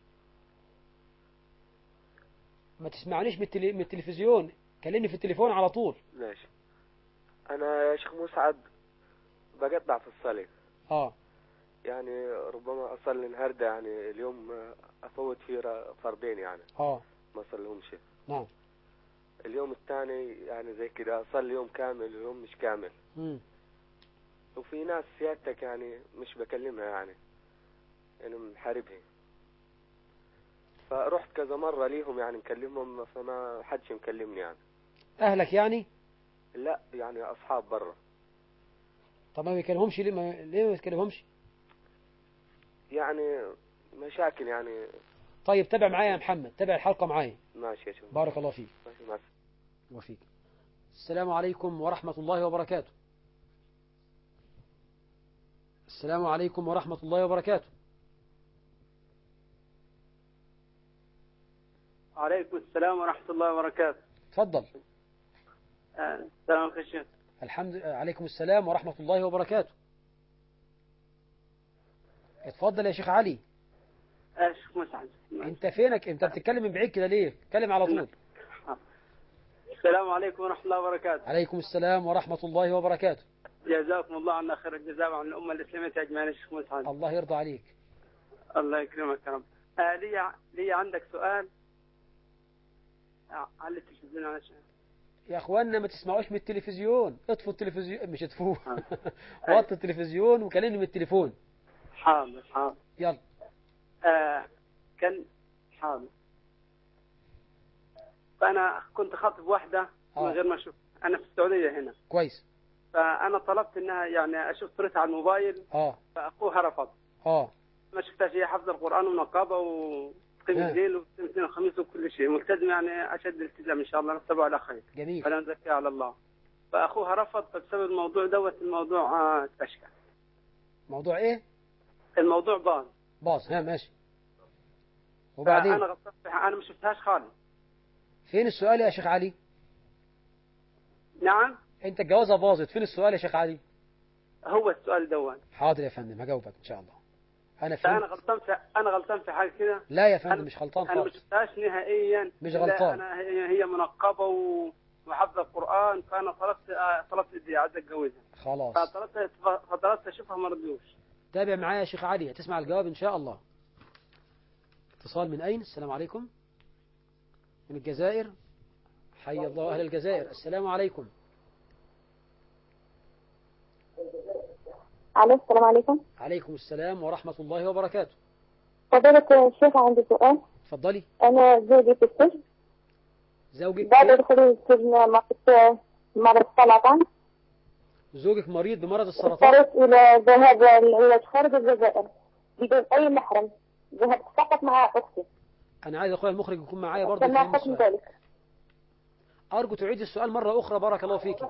ما تسمعنيش من التلي- من التلفزيون كلمني في التليفون على طول ماشي انا يا شيخ مسعد بقطع في الصلاة اه يعني ربما اصلي النهارده يعني اليوم افوت فيه ر- فردين يعني اه ما اصليهمش نعم اليوم الثاني يعني زي كده اصلي يوم كامل اليوم مش كامل مم. وفي ناس سيادتك يعني مش بكلمها يعني انا محاربها فرحت كذا مرة ليهم يعني نكلمهم فما حدش مكلمني يعني أهلك يعني لا يعني اصحاب برا طب ما بيكلمهمش ليه ما... ليه ما بيكلمهمش يعني مشاكل يعني طيب تابع معايا يا محمد تابع الحلقة معايا ماشي يا شيخ بارك الله فيك ماشي مع وفيك السلام عليكم ورحمة الله وبركاته السلام عليكم ورحمة الله وبركاته عليكم السلام ورحمة الله وبركاته تفضل آه، السلام عليكم الشيخ الحمد عليكم السلام ورحمة الله وبركاته اتفضل يا شيخ علي آه، شيخ مسعد انت فينك انت بتتكلم من بعيد كده ليه اتكلم على طول السلام عليكم ورحمة الله وبركاته عليكم السلام ورحمة الله وبركاته جزاكم الله عنا خير الجزاء وعن الأمة الإسلامية أجمعين يا شيخ مسعد الله يرضى عليك الله يكرمك يا رب آه لي لي عندك سؤال آه، على التلفزيون عشان يا اخوانا ما تسمعوش من التلفزيون اطفوا التلفزيون مش اطفوه آه. وطوا التلفزيون وكلمني من التليفون حاضر حاضر يلا آه كان حاضر فأنا كنت خاطب واحدة من آه. غير ما أشوف أنا في السعودية هنا كويس فأنا طلبت إنها يعني أشوف صورتها على الموبايل اه فأخوها رفض اه ما شفتهاش هي حافظة القرآن ونقابة وتقيم آه. الليل وتمثيل الخميس وكل شيء ملتزم يعني أشد الالتزام إن شاء الله نتبع على خير جميل فلا نزكيها على الله فأخوها رفض فبسبب الموضوع دوت الموضوع آه، تشكى موضوع ايه الموضوع باظ باص ها ماشي وبعدين فأنا غلطت في- أنا ما شفتهاش خالص فين السؤال يا شيخ علي نعم انت الجوازة باظت فين السؤال يا شيخ علي هو السؤال دوت حاضر يا فندم هجاوبك ان شاء الله انا فأنا فهمت غلطان في أنا غلطان في حاجة كده لا يا فندم أنا- مش غلطان أنا ما خالص شفتهاش نهائيا مش إلا غلطان. أنا هي هي منقبة و- وحافظة القرآن فأنا طلبت آه، طلبت إيدي عايز أتجوزها خلاص فطلبت فطلبت أشوفها ما رضيوش تابع معايا يا شيخ علي هتسمع الجواب ان شاء الله اتصال من اين السلام عليكم من الجزائر حي الله اهل الجزائر السلام عليكم الو السلام عليكم عليكم السلام ورحمة الله وبركاته فضيلة الشيخ عندي سؤال اتفضلي أنا زوجي في السجن زوجك بعد إيه؟ دخولي السجن مرض مرض السرطان زوجك مريض بمرض السرطان اضطريت إلى ذهاب العلاج خارج الجزائر بدون أي محرم ذهبت فقط مع أختي انا عايز اخويا المخرج يكون معايا برضه فما يفهم حكم السؤال ذلك ارجو تعيد السؤال مرة اخرى بارك الله فيك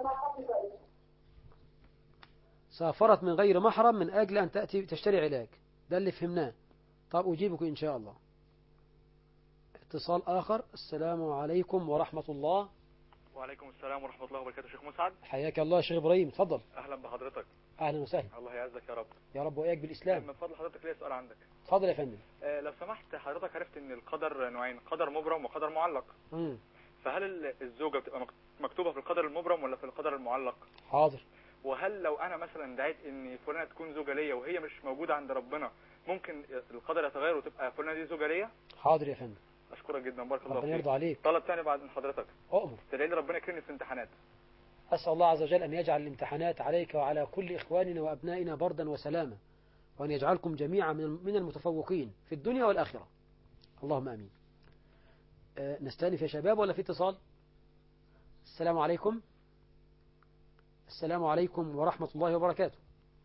سافرت من غير محرم من اجل ان تأتي تشتري علاج ده اللي فهمناه طب اجيبك ان شاء الله اتصال اخر السلام عليكم ورحمة الله وعليكم السلام ورحمة الله وبركاته شيخ مسعد حياك الله يا شيخ ابراهيم اتفضل أهلا بحضرتك أهلا وسهلا الله يعزك يا رب يا رب وإياك بالإسلام من فضل حضرتك ليا سؤال عندك اتفضل يا فندم آه لو سمحت حضرتك عرفت ان القدر نوعين قدر مبرم وقدر معلق مم. فهل ال- الزوجة بتبقى مك- مكتوبة في القدر المبرم ولا في القدر المعلق حاضر وهل لو انا مثلا دعيت ان فلانة تكون زوجة ليا وهي مش موجودة عند ربنا ممكن القدر يتغير وتبقى فلانة دي زوجة ليا حاضر يا فندم اشكرك جدا بارك الله ربنا فيك يرضى عليك طلب تاني بعد من حضرتك أؤمر تدعي لي ربنا يكرمني في الامتحانات أسأل الله عز وجل أن يجعل الامتحانات عليك وعلى كل إخواننا وأبنائنا بردا وسلاما وأن يجعلكم جميعا من من المتفوقين في الدنيا والآخرة اللهم آمين آه، نستأنف يا شباب ولا في اتصال السلام عليكم السلام عليكم ورحمة الله وبركاته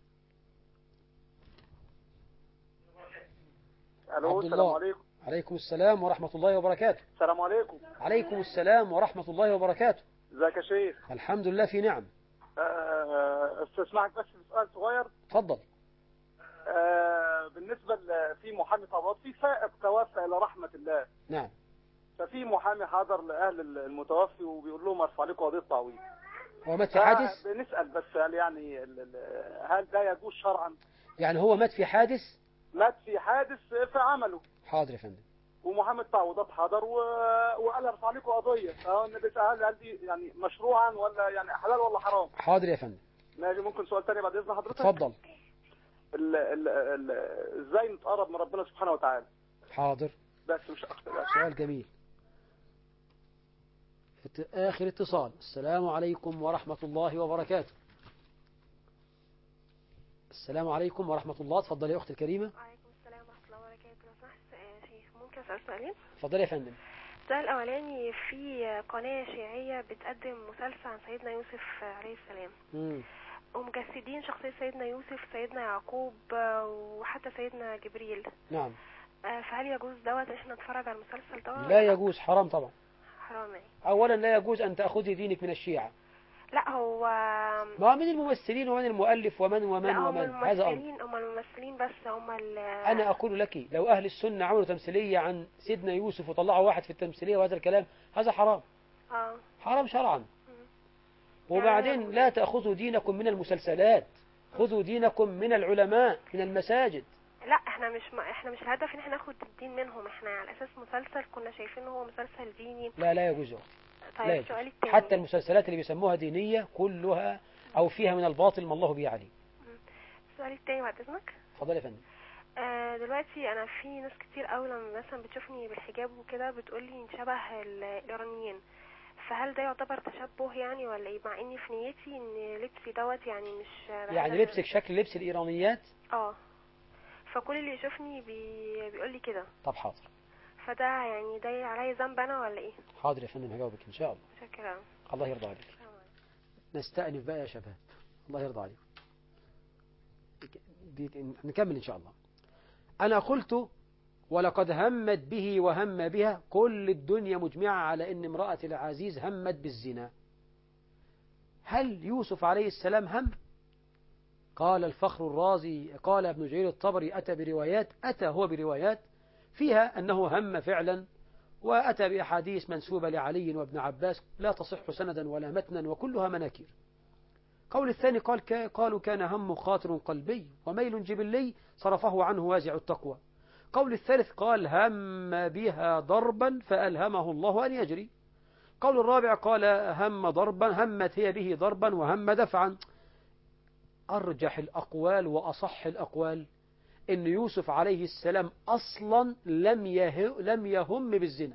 الو عبد السلام الله. عليكم عليكم السلام ورحمة الله وبركاته السلام عليكم عليكم السلام ورحمة الله وبركاته ازيك يا شيخ الحمد لله في نعم آه، استسمعك بس في سؤال صغير تفضل آه، بالنسبه ل- في محامي طبعات في سائق توفى الى رحمه الله نعم ففي محامي حضر لاهل المتوفي وبيقول لهم ارفع لكم قضيه تعويض ومات في حادث بنسال بس هل يعني ال- ال- هل ده يجوز شرعا يعني هو مات في حادث مات في حادث في عمله حاضر يا فندم ومحامي التعويضات حضر و... وقال ارفع لكم قضيه فهو النبي سأل هل دي يعني مشروعا ولا يعني حلال ولا حرام حاضر يا فندم ماشي ممكن سؤال تاني بعد اذن حضرتك اتفضل ال ال ال ازاي نتقرب من ربنا سبحانه وتعالى حاضر بس مش اكتر بس. سؤال جميل ات- آخر اتصال السلام عليكم ورحمة الله وبركاته السلام عليكم ورحمة الله تفضل يا أختي الكريمة وعليكم السلام ورحمة الله وبركاته لو سمحت يا شيخ ممكن أسأل سؤالين؟ تفضل يا فندم السؤال الأولاني في قناة شيعية بتقدم مسلسل عن سيدنا يوسف عليه السلام مم. ومجسدين شخصية سيدنا يوسف سيدنا يعقوب آه، وحتى سيدنا جبريل نعم آه، فهل يجوز دوت إن احنا نتفرج على المسلسل دوت؟ لا يجوز حرام طبعا حرام يعني أولا لا يجوز أن تأخذي دينك من الشيعة لا هو ما من الممثلين ومن المؤلف ومن ومن لا هم ومن هذا أمر الممثلين هم الممثلين بس هم ال أنا أقول لك لو أهل السنة عملوا تمثيلية عن سيدنا يوسف وطلعوا واحد في التمثيلية وهذا الكلام هذا حرام اه حرام شرعا وبعدين لا تأخذوا دينكم من المسلسلات خذوا دينكم من العلماء من المساجد لا احنا مش ما احنا مش الهدف ان احنا ناخد الدين منهم احنا على اساس مسلسل كنا شايفين هو مسلسل ديني لا لا يجوز يا أختي. لا طيب يجوز. السؤال التاني حتى المسلسلات اللي بيسموها دينية كلها أو فيها من الباطل ما الله به عليه السؤال التاني بعد اذنك تفضل يا فندم آه دلوقتي انا في ناس كتير قوي لما مثلا بتشوفني بالحجاب وكده بتقولي انت شبه ال- الايرانيين فهل ده يعتبر تشبه يعني ولا ايه مع اني في نيتي ان لبسي دوت يعني مش يعني لبسك شكل لبس الإيرانيات اه فكل اللي يشوفني بي... بيقول لي كده طب حاضر فده يعني ده عليا ذنب انا ولا ايه حاضر يا فندم هجاوبك إن شاء الله شكرا الله يرضى عليك نستأنف بقى يا شباب الله يرضى عليكم دي- نكمل إن شاء الله أنا قلت ولقد همت به وهم بها كل الدنيا مجمعة على أن امرأة العزيز همت بالزنا هل يوسف عليه السلام هم قال الفخر الرازي قال ابن جرير الطبري أتى بروايات أتى هو بروايات فيها أنه هم فعلا وأتى بأحاديث منسوبة لعلي وابن عباس لا تصح سندا ولا متنا وكلها مناكير قول الثاني قال كا قالوا كان هم خاطر قلبي وميل جبلي صرفه عنه وازع التقوى قول الثالث قال هم بها ضربا فألهمه الله أن يجري قول الرابع قال هم ضربا همت هي به ضربا وهم دفعا أرجح الأقوال وأصح الأقوال إن يوسف عليه السلام أصلا لم يه لم يهم بالزنا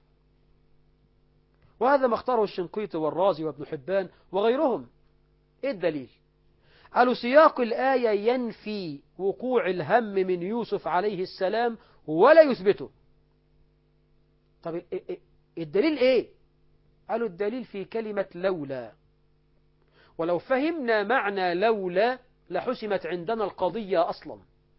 وهذا ما اختاره الشنقيطي والرازي وابن حبان وغيرهم إيه الدليل قالوا سياق الآية ينفي وقوع الهم من يوسف عليه السلام ولا يثبته طب ال- ال- الدليل ايه قالوا الدليل في كلمة لولا ولو فهمنا معنى لولا لحسمت عندنا القضية أصلا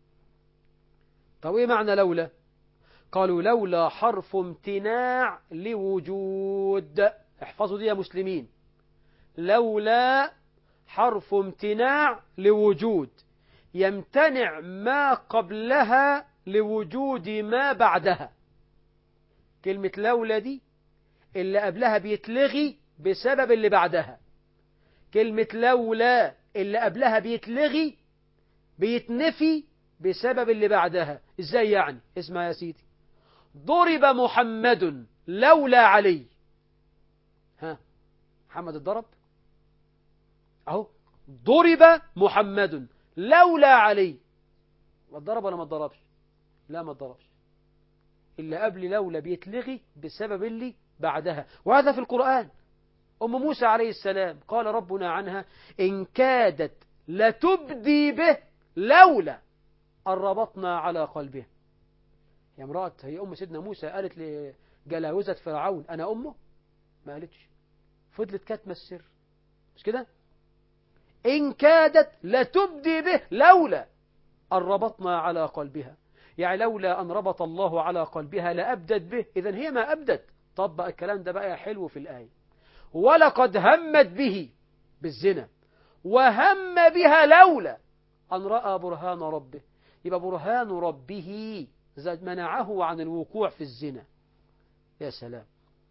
طب ايه معنى لولا قالوا لولا حرف امتناع لوجود احفظوا دي يا مسلمين لولا حرف امتناع لوجود يمتنع ما قبلها لوجود ما بعدها كلمة لولا دي اللي قبلها بيتلغي بسبب اللي بعدها كلمة لولا اللي قبلها بيتلغي بيتنفي بسبب اللي بعدها ازاي يعني اسمع يا سيدي ضرب محمد لولا علي ها محمد اتضرب اهو ضرب محمد لولا علي ما اتضرب ولا ما اتضربش لا ما اتضربش اللي قبل لولا بيتلغي بسبب اللي بعدها وهذا في القرآن أم موسى عليه السلام قال ربنا عنها إن كادت لتبدي به لولا أن ربطنا على قلبه يا امرأة هي أم سيدنا موسى قالت لجلاوزة فرعون أنا أمه ما قالتش فضلت كاتمة السر مش كده إن كادت لتبدي به لولا أن ربطنا على قلبها يعني لولا أن ربط الله على قلبها لأبدت به إذا هي ما أبدت طبق الكلام ده بقى حلو في الآية ولقد همت به بالزنا وهم بها لولا أن رأى برهان ربه يبقى برهان ربه منعه عن الوقوع في الزنا يا سلام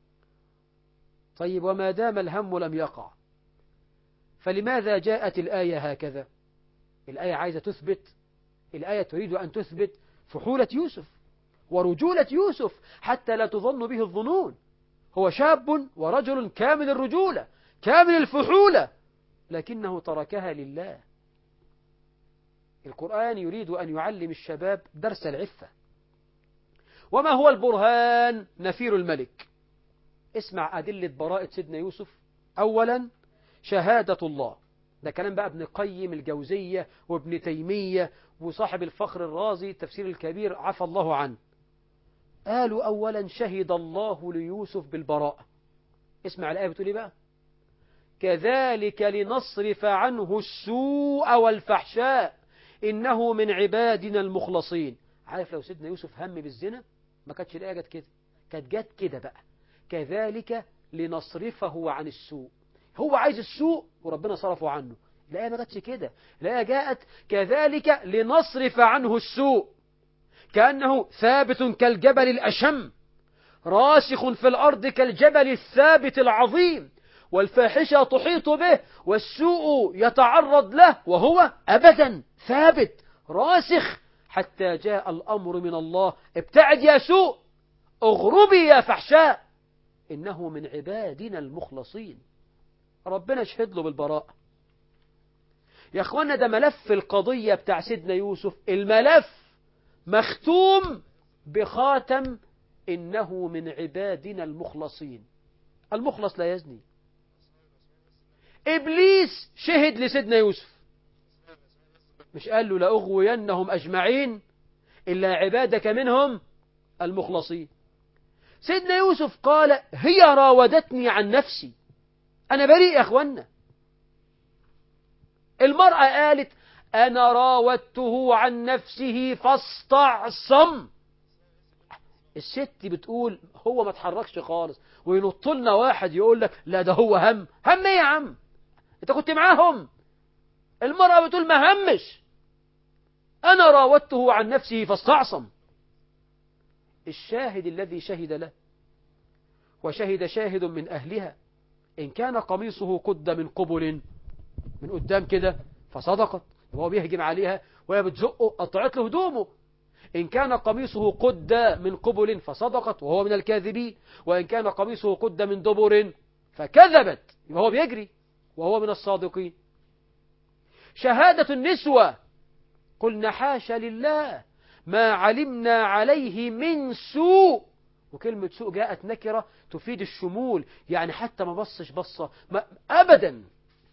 طيب وما دام الهم لم يقع فلماذا جاءت الآية هكذا الآية عايزة تثبت الآية تريد أن تثبت فحولة يوسف ورجولة يوسف حتى لا تظن به الظنون هو شاب ورجل كامل الرجولة كامل الفحولة لكنه تركها لله القرآن يريد أن يعلم الشباب درس العفة وما هو البرهان نفير الملك اسمع أدلة براءة سيدنا يوسف أولا شهادة الله ده كلام بقى ابن قيم الجوزية وابن تيمية وصاحب الفخر الرازي تفسير الكبير عفى الله عنه قالوا أولا شهد الله ليوسف بالبراءة اسمع الآية بتقول ايه بقى كذلك لنصرف عنه السوء والفحشاء إنه من عبادنا المخلصين عارف لو سيدنا يوسف هم بالزنا ما كانتش الآية جت كده كانت جت كده بقى كذلك لنصرفه عن السوء هو عايز السوء وربنا صرفه عنه الآية ما جاتش كده الآية جاءت كذلك لنصرف عنه السوء كأنه ثابت كالجبل الأشم راسخ في الأرض كالجبل الثابت العظيم والفاحشة تحيط به والسوء يتعرض له وهو أبدا ثابت راسخ حتى جاء الأمر من الله ابتعد يا سوء اغربي يا فحشاء إنه من عبادنا المخلصين ربنا شهد له بالبراءة يا أخوانا ده ملف القضية بتاع سيدنا يوسف الملف مختوم بخاتم إنه من عبادنا المخلصين المخلص لا يزني إبليس شهد لسيدنا يوسف مش قال له لأغوينهم أجمعين إلا عبادك منهم المخلصين سيدنا يوسف قال هي راودتني عن نفسي أنا بريء يا أخوانا المرأة قالت أنا راودته عن نفسه فاستعصم الست بتقول هو ما تحركش خالص وينط لنا واحد يقول لك لا ده هو هم هم ايه يا عم انت كنت معاهم المرأة بتقول ما همش أنا راودته عن نفسه فاستعصم الشاهد الذي شهد له وشهد شاهد من أهلها إن كان قميصه قد من قبل من قدام كده فصدقت وهو بيهجم عليها وهي بتزقه قطعت له هدومه إن كان قميصه قد من قبل فصدقت وهو من الكاذبين وإن كان قميصه قد من دبر فكذبت يبقى هو بيجري وهو من الصادقين شهادة النسوة قلنا حاشا لله ما علمنا عليه من سوء وكلمة سوء جاءت نكرة تفيد الشمول يعني حتى ما بصش بصة ما أبدا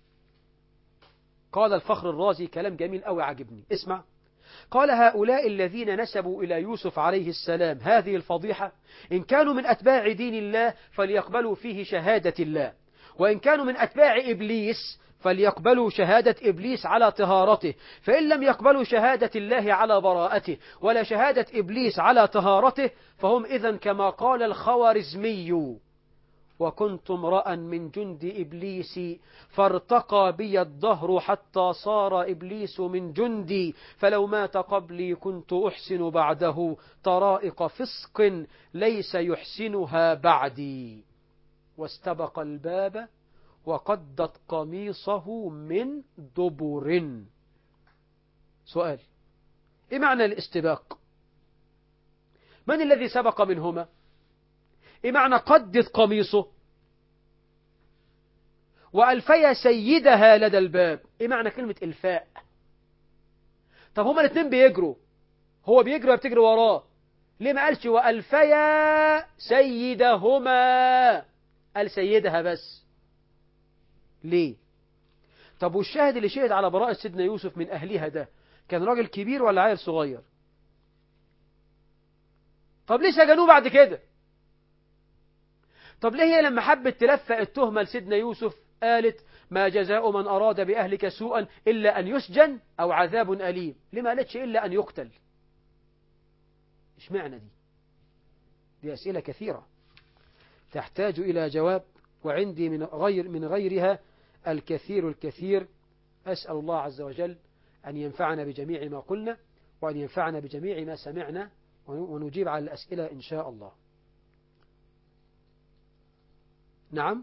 قال الفخر الرازي كلام جميل أوي عجبني اسمع قال هؤلاء الذين نسبوا إلى يوسف عليه السلام هذه الفضيحة إن كانوا من أتباع دين الله فليقبلوا فيه شهادة الله وإن كانوا من أتباع إبليس فليقبلوا شهادة إبليس على طهارته فإن لم يقبلوا شهادة الله على براءته ولا شهادة إبليس على طهارته فهم إذا كما قال الخوارزمي وكنت امرأ من جند إبليس فارتقى بي الدهر حتى صار إبليس من جندي فلو مات قبلي كنت أحسن بعده طرائق فسق ليس يحسنها بعدي واستبق الباب وقدت قميصه من دبر سؤال إيه معنى الاستباق من الذي سبق منهما إيه معنى قدت قميصه وألفي سيدها لدى الباب إيه معنى كلمة إلفاء طب هما الاثنين بيجروا هو بيجري وبتجري وراه ليه ما قالش وألفيا سيدهما قال سيدها بس ليه طب والشاهد اللي شهد على براءة سيدنا يوسف من أهلها ده كان راجل كبير ولا عيل صغير طب ليه سجنوه بعد كده طب ليه هي لما حبت تلفق التهمة لسيدنا يوسف قالت ما جزاء من أراد بأهلك سوءا إلا أن يسجن أو عذاب أليم ليه ما قالتش إلا أن يقتل إيش معنى دي دي أسئلة كثيرة تحتاج إلى جواب وعندي من غير من غيرها الكثير الكثير أسأل الله عز وجل أن ينفعنا بجميع ما قلنا وأن ينفعنا بجميع ما سمعنا ونجيب على الأسئلة إن شاء الله نعم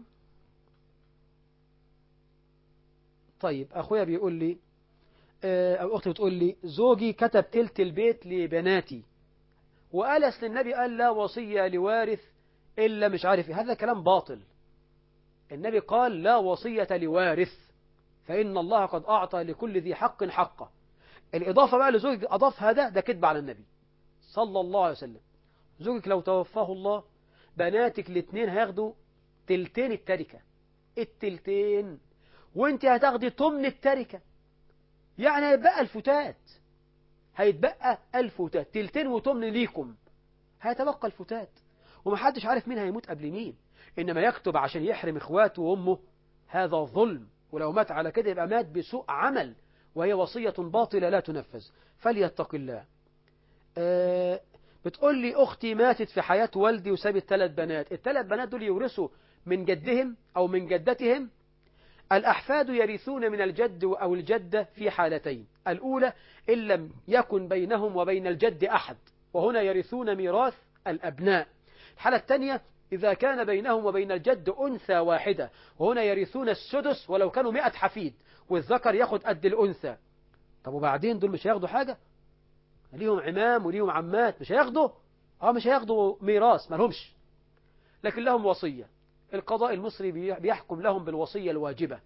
طيب أخويا بيقول لي أو أختي بتقول لي زوجي كتب تلت البيت لبناتي وقال أصل النبي قال لا وصية لوارث إلا مش عارف هذا كلام باطل النبي قال لا وصية لوارث فإن الله قد أعطى لكل ذي حق حقه الإضافة بقى لزوجك أضاف هذا ده كذب على النبي صلى الله عليه وسلم زوجك لو توفاه الله بناتك الاثنين هياخدوا تلتين التركة التلتين وانت هتاخدي طمن التركة يعني هيتبقى الفتات هيتبقى الفتات تلتين وطمن ليكم هيتبقى الفتات ومحدش عارف مين هيموت قبل مين إنما يكتب عشان يحرم إخواته وأمه هذا ظلم ولو مات على كده يبقى مات بسوء عمل وهي وصية باطلة لا تنفذ فليتق الله أه بتقول لي أختي ماتت في حياة والدي وسابت ثلاث بنات الثلاث بنات دول يورثوا من جدهم أو من جدتهم الأحفاد يرثون من الجد أو الجدة في حالتين الأولى إن لم يكن بينهم وبين الجد أحد وهنا يرثون ميراث الأبناء الحالة الثانية إذا كان بينهم وبين الجد أنثى واحدة وهنا يرثون السدس ولو كانوا مئة حفيد والذكر ياخد قد الأنثى طب وبعدين دول مش هياخدوا حاجة ليهم عمام وليهم عمات مش هياخدوا اه مش هياخدوا ميراث ما لهمش لكن لهم وصية القضاء المصري بيحكم لهم بالوصية الواجبة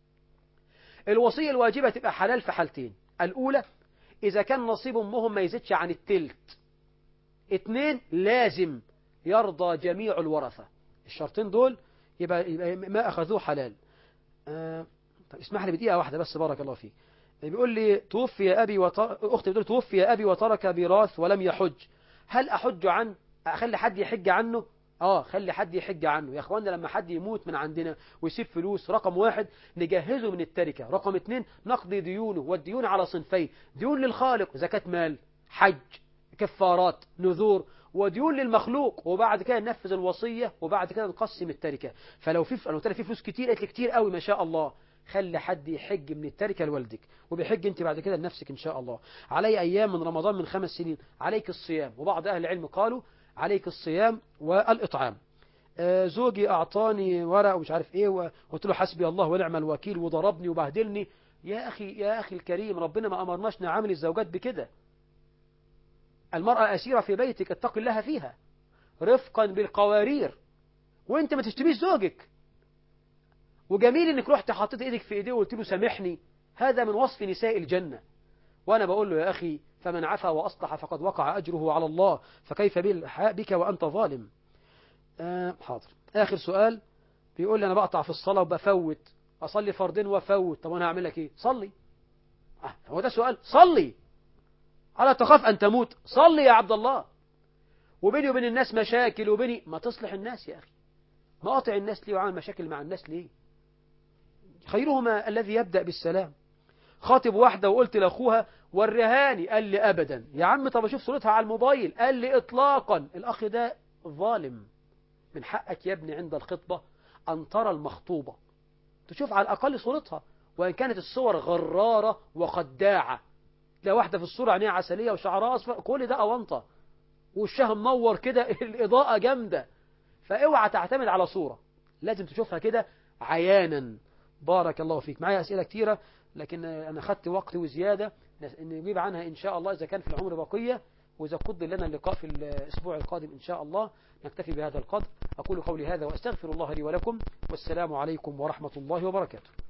الوصية الواجبة تبقى حلال في حالتين الأولى إذا كان نصيب أمهم ما يزيدش عن التلت اتنين لازم يرضى جميع الورثة الشرطين دول يبقى, يبقى ما أخذوه حلال آه طب اسمح لي بدقيقة واحدة بس بارك الله فيك بيقول لي توفي أبي وطر... أختي بتقول توفي أبي وترك ميراث ولم يحج هل أحج عنه أخلي حد يحج عنه آه خلي حد يحج عنه يا أخوانا لما حد يموت من عندنا ويسيب فلوس رقم واحد نجهزه من التركة رقم اتنين نقضي ديونه والديون على صنفين ديون للخالق زكاة مال حج كفارات نذور وديون للمخلوق وبعد كده ننفذ الوصية وبعد كده نقسم التركة فلو في لو في فلوس كتير قالت لي كتير قوي ما شاء الله خلي حد يحج من التركة لوالدك وبيحج انت بعد كده لنفسك ان شاء الله علي ايام من رمضان من خمس سنين عليك الصيام وبعض اهل العلم قالوا عليك الصيام والاطعام آه زوجي اعطاني ورق ومش عارف ايه وقلت له حسبي الله ونعم الوكيل وضربني وبهدلني يا اخي يا اخي الكريم ربنا ما امرناش نعامل الزوجات بكده المرأة أسيرة في بيتك اتق الله فيها رفقا بالقوارير وانت ما تشتبيش زوجك وجميل انك رحت حطيت ايدك في ايديه وقلت له سامحني هذا من وصف نساء الجنة وانا بقول له يا اخي فمن عفا واصلح فقد وقع اجره على الله فكيف بك وانت ظالم آه حاضر اخر سؤال بيقول لي انا بقطع في الصلاة وبفوت اصلي فردين وافوت طب انا هعمل لك ايه صلي آه هو ده سؤال صلي ألا تخاف أن تموت صلي يا عبد الله وبيني وبين الناس مشاكل وبيني ما تصلح الناس يا أخي ما قاطع الناس ليه وعامل مشاكل مع الناس ليه خيرهما الذي يبدأ بالسلام خاطب واحدة وقلت لأخوها ورهاني قال لي أبدا يا عم طب أشوف صورتها على الموبايل قال لي إطلاقا الأخ ده ظالم من حقك يا ابني عند الخطبة أن ترى المخطوبة تشوف على الأقل صورتها وإن كانت الصور غرارة وخداعة تلاقي واحدة في الصورة عينيها عسلية وشعرها أصفر كل ده أونطة وشها منور كده الإضاءة جامدة فاوعى تعتمد على صورة لازم تشوفها كده عيانا بارك الله فيك معايا أسئلة كتيرة لكن أنا خدت وقت وزيادة نجيب عنها إن شاء الله إذا كان في العمر بقية وإذا قدر لنا اللقاء في الأسبوع القادم إن شاء الله نكتفي بهذا القدر أقول قولي هذا وأستغفر الله لي ولكم والسلام عليكم ورحمة الله وبركاته